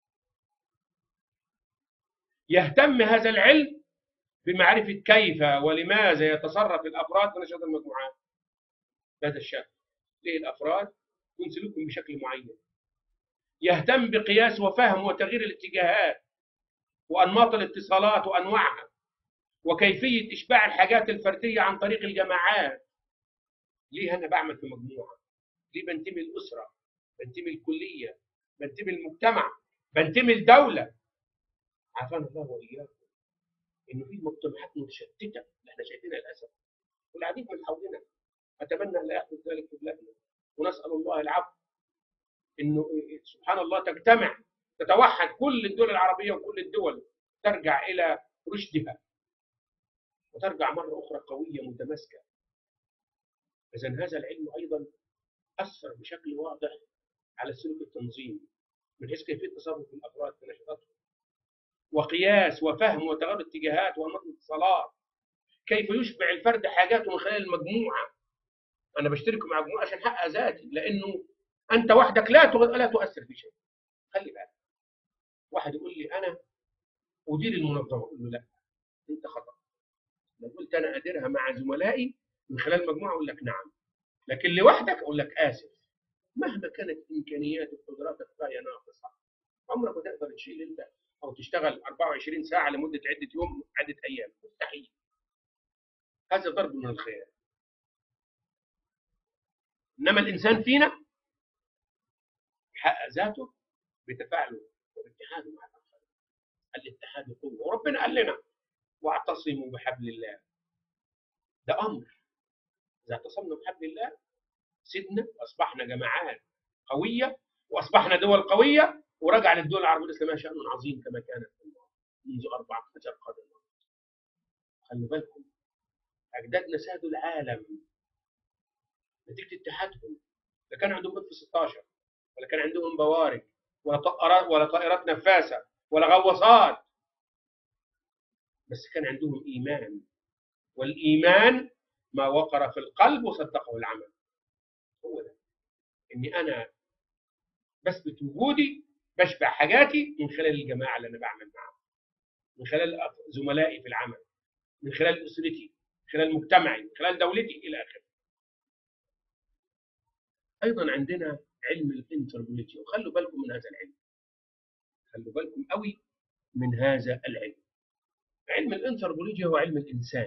يهتم هذا العلم بمعرفة كيف ولماذا يتصرف الأفراد في نشاط المجموعات بهذا الشكل ليه الأفراد يكون سلوكهم بشكل معين يهتم بقياس وفهم وتغيير الاتجاهات وأنماط الاتصالات وأنواعها وكيفية إشباع الحاجات الفردية عن طريق الجماعات ليه أنا بعمل في مجموعة ليه بنتمي الأسرة بنتمي الكلية بنتمي المجتمع بنتمي الدولة عافانا الله وإياكم إنه في مجتمعات متشتتة اللي احنا شايفينها للأسف والعديد من حولنا أتمنى أن لا يحدث ذلك في بلادنا ونسأل الله العفو إنه سبحان الله تجتمع تتوحد كل الدول العربية وكل الدول ترجع إلى رشدها وترجع مرة أخرى قوية متماسكة إذا هذا العلم أيضا أثر بشكل واضح على السلوك التنظيمي من حيث كيفية تصرف الأفراد في نشاطاتهم وقياس وفهم وتغير اتجاهات وانماط الاتصالات كيف يشبع الفرد حاجاته من خلال المجموعه انا بشترك مع مجموعه عشان احقق ذاتي لانه انت وحدك لا تغ- لا تؤثر في شيء خلي بالك واحد يقول لي انا ادير المنظمه اقول له لا انت خطا لو قلت انا اديرها مع زملائي من خلال مجموعه اقول لك نعم لكن لوحدك اقول لك اسف مهما كانت امكانياتك وقدراتك فهي ناقصه عمرك ما تقدر تشيل انت او تشتغل 24 ساعه لمده عده يوم عده ايام مستحيل هذا ضرب من الخيال انما الانسان فينا حقق ذاته بتفاعله وباتحاده مع الاخرين الاتحاد قوه وربنا قال لنا واعتصموا بحبل الله ده امر اذا اعتصمنا بحبل الله سيدنا واصبحنا جماعات قويه واصبحنا دول قويه ورجع للدول العربيه الاسلاميه شان عظيم كما كانت منذ 14 قرن خلوا بالكم اجدادنا سادوا العالم نتيجه اتحادهم لا كان عندهم اف 16 ولا كان عندهم بوارج ولا طائرات ولا طائرات نفاثه ولا غواصات بس كان عندهم ايمان والايمان ما وقر في القلب وصدقه العمل هو ده اني انا بثبت وجودي بشبع حاجاتي من خلال الجماعه اللي انا بعمل معاهم من خلال زملائي في العمل من خلال اسرتي من خلال مجتمعي من خلال دولتي الى اخره ايضا عندنا علم الانثروبولوجيا وخلوا بالكم من هذا العلم خلوا بالكم قوي من هذا العلم علم الانثروبولوجيا هو علم الانسان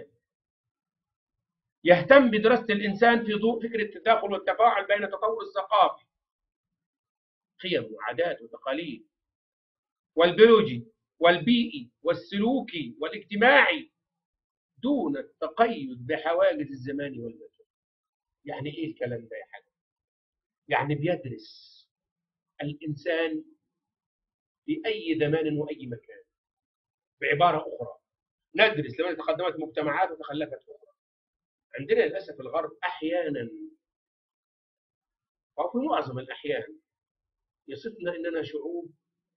يهتم بدراسه الانسان في ضوء فكره التداخل والتفاعل بين التطور الثقافي قيم وعادات وتقاليد والبيولوجي والبيئي والسلوكي والاجتماعي دون التقيد بحواجز الزمان والمكان يعني ايه الكلام ده يا حاج يعني بيدرس الانسان في اي زمان واي مكان بعباره اخرى ندرس لماذا تقدمت مجتمعات وتخلفت اخرى عندنا للاسف الغرب احيانا او في معظم الاحيان يصفنا اننا شعوب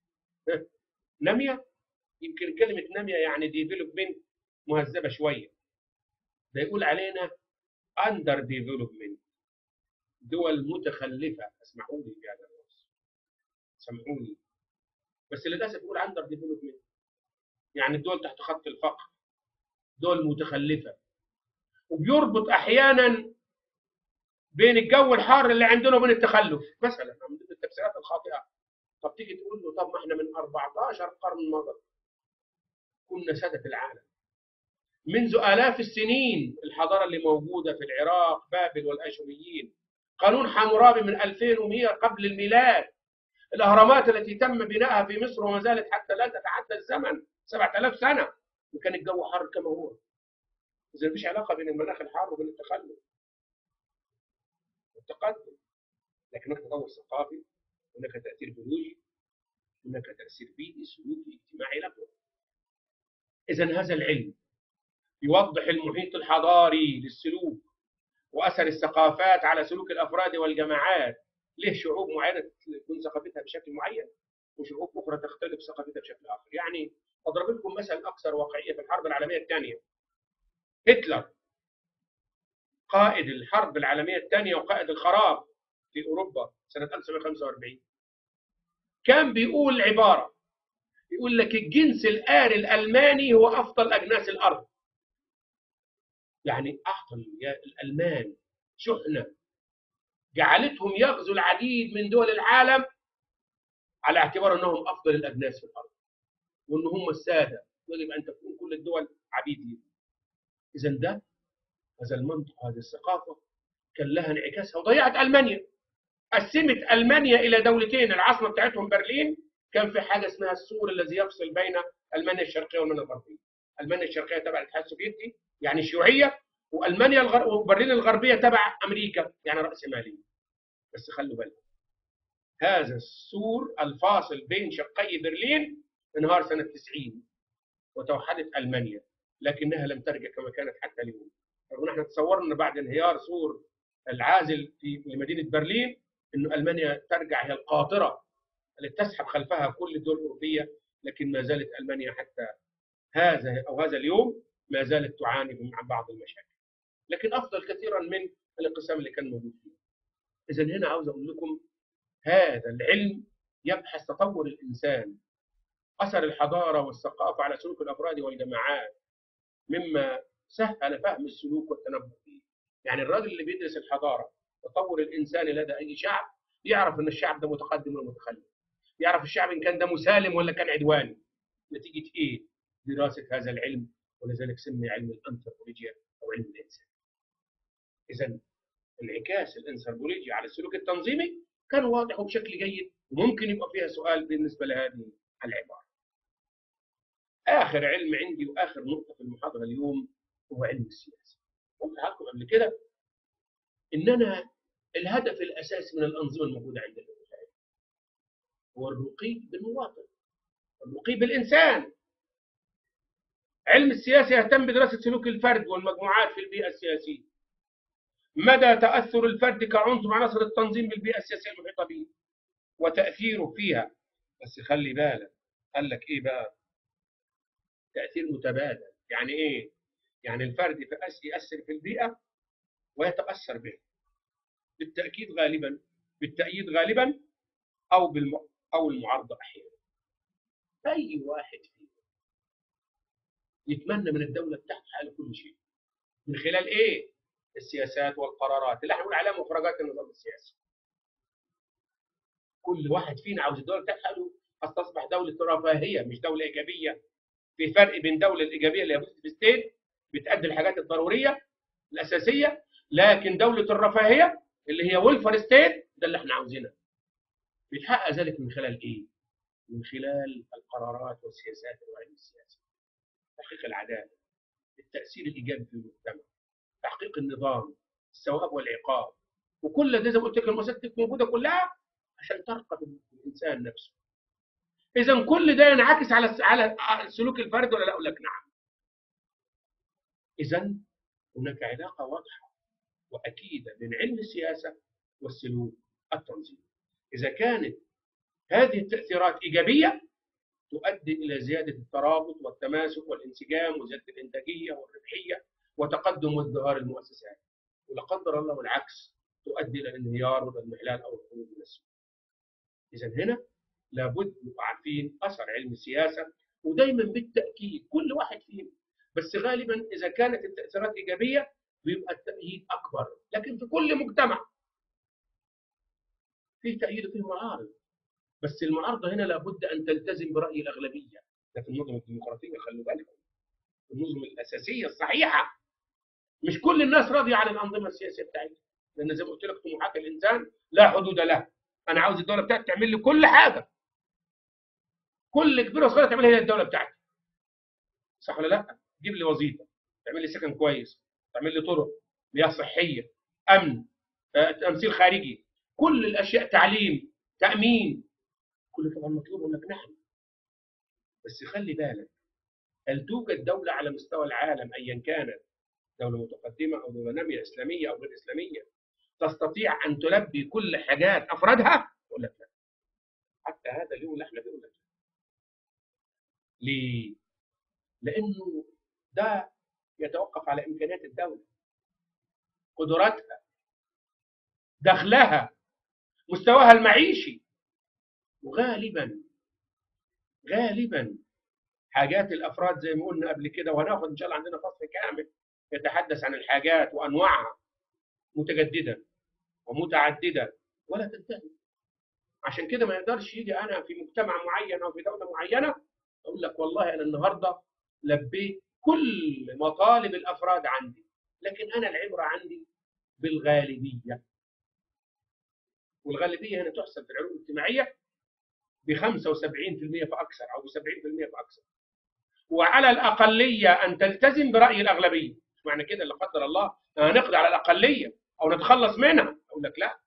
ناميه يمكن كلمه ناميه يعني ديفلوبمنت مهذبه شويه ده يقول علينا اندر ديفلوبمنت دول متخلفه اسمحوا لي بهذا الوصف سامحوني بس للاسف يقول اندر ديفلوبمنت يعني الدول تحت خط الفقر دول متخلفه وبيربط احيانا بين الجو الحار اللي عندنا وبين التخلف مثلا من ضمن التفسيرات الخاطئه طب تيجي تقول له طب ما احنا من 14 قرن مضى كنا سادة العالم منذ آلاف السنين الحضارة اللي موجودة في العراق بابل والأشوريين قانون حمورابي من 2100 قبل الميلاد الأهرامات التي تم بنائها في مصر وما زالت حتى لا تتعدى الزمن 7000 سنة وكان الجو حار كما هو إذا مفيش علاقة بين المناخ الحار وبين التخلف والتقدم لكن هناك تطور ثقافي هناك تأثير بيولوجي هناك تأثير بيئي سلوكي اجتماعي لكم إذا هذا العلم يوضح المحيط الحضاري للسلوك وأثر الثقافات على سلوك الأفراد والجماعات ليه شعوب معينة تكون ثقافتها بشكل معين وشعوب أخرى تختلف ثقافتها بشكل آخر يعني أضرب لكم مثل أكثر واقعية في الحرب العالمية الثانية هتلر قائد الحرب العالمية الثانية وقائد الخراب في أوروبا سنة 1945 كان بيقول عبارة يقول لك الجنس الآري الألماني هو أفضل أجناس الأرض يعني أعطى الألمان شحنة جعلتهم يغزوا العديد من دول العالم على اعتبار أنهم أفضل الأجناس في الأرض وأن هم السادة يجب أن تكون كل الدول عبيد لهم إذا ده هذا المنطق هذه الثقافة كان لها انعكاسها وضيعت ألمانيا قسمت ألمانيا إلى دولتين العاصمة بتاعتهم برلين كان في حاجة اسمها السور الذي يفصل بين ألمانيا الشرقية والمانيا الغربية ألمانيا الشرقية تبع الاتحاد السوفيتي يعني شيوعية وألمانيا الغر... وبرلين الغربية تبع أمريكا يعني رأسمالية بس خلوا بالكم هذا السور الفاصل بين شقي برلين انهار سنة 90 وتوحدت ألمانيا لكنها لم ترجع كما كانت حتى اليوم رغم احنا تصورنا بعد انهيار سور العازل في لمدينه برلين انه المانيا ترجع هي القاطره التي تسحب خلفها كل الدول الاوروبيه لكن ما زالت المانيا حتى هذا او هذا اليوم ما زالت تعاني من بعض المشاكل لكن افضل كثيرا من الانقسام اللي كان موجود فيه اذا هنا عاوز اقول لكم هذا العلم يبحث تطور الإنسان أثر الحضارة والثقافة على سلوك الأفراد والجماعات مما سهل فهم السلوك والتنبؤ فيه يعني الراجل اللي بيدرس الحضارة تطور الإنسان لدى أي شعب يعرف أن الشعب ده متقدم ولا متخلف يعرف الشعب إن كان ده مسالم ولا كان عدواني نتيجة إيه؟ دراسة هذا العلم ولذلك سمي علم الأنثروبولوجيا أو علم الإنسان إذا انعكاس الأنثروبولوجيا على السلوك التنظيمي كان واضح وبشكل جيد وممكن يبقى فيها سؤال بالنسبة لهذه العبارة آخر علم عندي وآخر نقطة في المحاضرة اليوم هو علم السياسة قلت لكم قبل كده إن أنا الهدف الأساسي من الأنظمة الموجودة عند الإنسان هو الرقي بالمواطن الرقي بالإنسان علم السياسة يهتم بدراسة سلوك الفرد والمجموعات في البيئة السياسية مدى تأثر الفرد كعنصر عناصر التنظيم بالبيئة السياسية المحيطة به وتأثيره فيها بس خلي بالك قال لك إيه بقى تأثير متبادل يعني إيه يعني الفرد يأثر في البيئة ويتأثر بها بالتأكيد غالبا بالتأييد غالبا أو بالم... أو المعارضة أحيانا أي واحد فينا يتمنى من الدولة بتاعته حل كل شيء من خلال إيه؟ السياسات والقرارات اللي احنا بنقول عليها مخرجات النظام السياسي كل واحد فينا عاوز الدولة بتاعته تصبح دولة رفاهية مش دولة إيجابية في فرق بين دولة الإيجابية اللي هي بوزيتيف ستيت بتأدي الحاجات الضرورية الأساسية لكن دولة الرفاهية اللي هي ويلفر ستيت ده اللي احنا عاوزينها بيتحقق ذلك من خلال ايه؟ من خلال القرارات والسياسات والعلم السياسي تحقيق العداله التاثير الايجابي في المجتمع تحقيق النظام الثواب والعقاب وكل ده زي ما قلت لك المؤسسات موجوده كلها عشان ترقى الانسان نفسه اذا كل ده ينعكس على على سلوك الفرد ولا لا اقول لك نعم اذا هناك علاقه واضحه واكيده بين علم السياسه والسلوك التنظيمي إذا كانت هذه التأثيرات إيجابية تؤدي إلى زيادة الترابط والتماسك والانسجام وزيادة الإنتاجية والربحية وتقدم وازدهار المؤسسات ولا قدر الله والعكس تؤدي إلى الانهيار والاضمحلال أو الخروج من السوق. إذا هنا لابد نبقى عارفين أثر علم السياسة ودايما بالتأكيد كل واحد فيهم بس غالبا إذا كانت التأثيرات إيجابية بيبقى التأييد أكبر لكن في كل مجتمع فيه تأييد وفيه معارض بس المعارضة هنا لابد أن تلتزم برأي الأغلبية ده في النظم الديمقراطية خلوا بالكم النظم الأساسية الصحيحة مش كل الناس راضية عن الأنظمة السياسية بتاعتها لأن زي ما قلت لك طموحات الإنسان لا حدود لها أنا عاوز الدولة بتاعتي تعمل لي كل حاجة كل كبيرة وصغيرة تعملها هي الدولة بتاعتي صح ولا لا؟ تجيب لي وظيفة تعمل لي سكن كويس تعمل لي طرق مياه صحية أمن آه، تمثيل خارجي كل الاشياء تعليم تامين كل طبعا مطلوب انك نعم بس خلي بالك هل توجد دوله على مستوى العالم ايا كانت دوله متقدمه او دوله ناميه اسلاميه او غير اسلاميه تستطيع ان تلبي كل حاجات افرادها اقول لك لا حتى هذا اليوم اللي احنا بنقول لك ليه؟ لانه ده يتوقف على امكانيات الدوله قدراتها دخلها مستواها المعيشي وغالبا غالبا حاجات الافراد زي ما قلنا قبل كده وهناخد ان شاء الله عندنا فصل كامل يتحدث عن الحاجات وانواعها متجدده ومتعدده ولا تنتهي عشان كده ما يقدرش يجي انا في مجتمع معين او في دوله معينه اقول لك والله انا النهارده لبيت كل مطالب الافراد عندي لكن انا العبره عندي بالغالبيه والغالبيه هنا تحسب في العلوم الاجتماعيه ب 75% فاكثر او ب 70% فاكثر وعلى الاقليه ان تلتزم براي الاغلبيه مش معنى كده لا قدر الله هنقضي على الاقليه او نتخلص منها اقول لك لا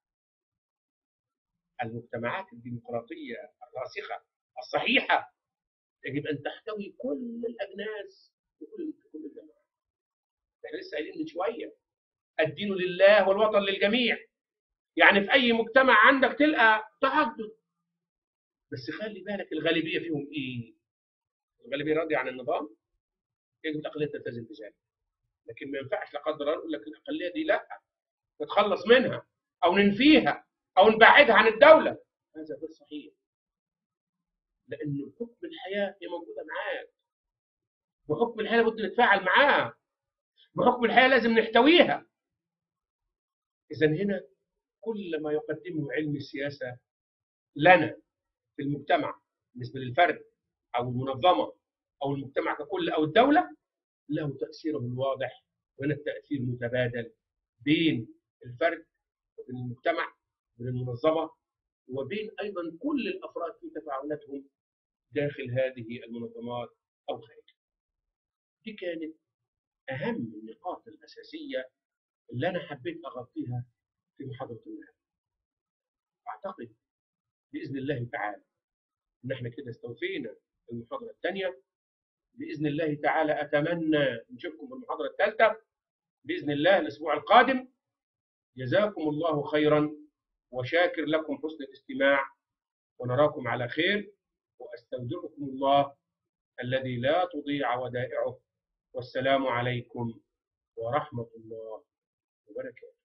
المجتمعات الديمقراطيه الراسخه الصحيحه يجب ان تحتوي كل الاجناس وكل كل الجماعات احنا لسه قايلين من شويه الدين لله والوطن للجميع يعني في اي مجتمع عندك تلقى تعدد بس خلي بالك الغالبيه فيهم ايه؟ الغالبيه راضيه عن النظام يجب الاقليه تلتزم بذلك لكن ما ينفعش لا قدر الله نقول لك الاقليه دي لا نتخلص منها او ننفيها او نبعدها عن الدوله هذا غير صحيح لأن حكم الحياة هي موجودة معاك وحكم الحياة لابد نتفاعل معاها بحكم الحياة لازم نحتويها إذا هنا كل ما يقدمه علم السياسة لنا في المجتمع بالنسبة للفرد أو المنظمة أو المجتمع ككل أو الدولة له تأثيره الواضح وهنا التأثير متبادل بين الفرد وبين المجتمع وبين المنظمة وبين أيضا كل الأفراد في تفاعلاتهم داخل هذه المنظمات أو خارجها. دي كانت أهم النقاط الأساسية اللي أنا حبيت أغطيها في محاضرة النهارده. أعتقد بإذن الله تعالى إن إحنا كده استوفينا المحاضرة الثانية. بإذن الله تعالى أتمنى نشوفكم في المحاضرة الثالثة بإذن الله الأسبوع القادم. جزاكم الله خيرا وشاكر لكم حسن الاستماع ونراكم على خير واستودعكم الله الذي لا تضيع ودائعه والسلام عليكم ورحمه الله وبركاته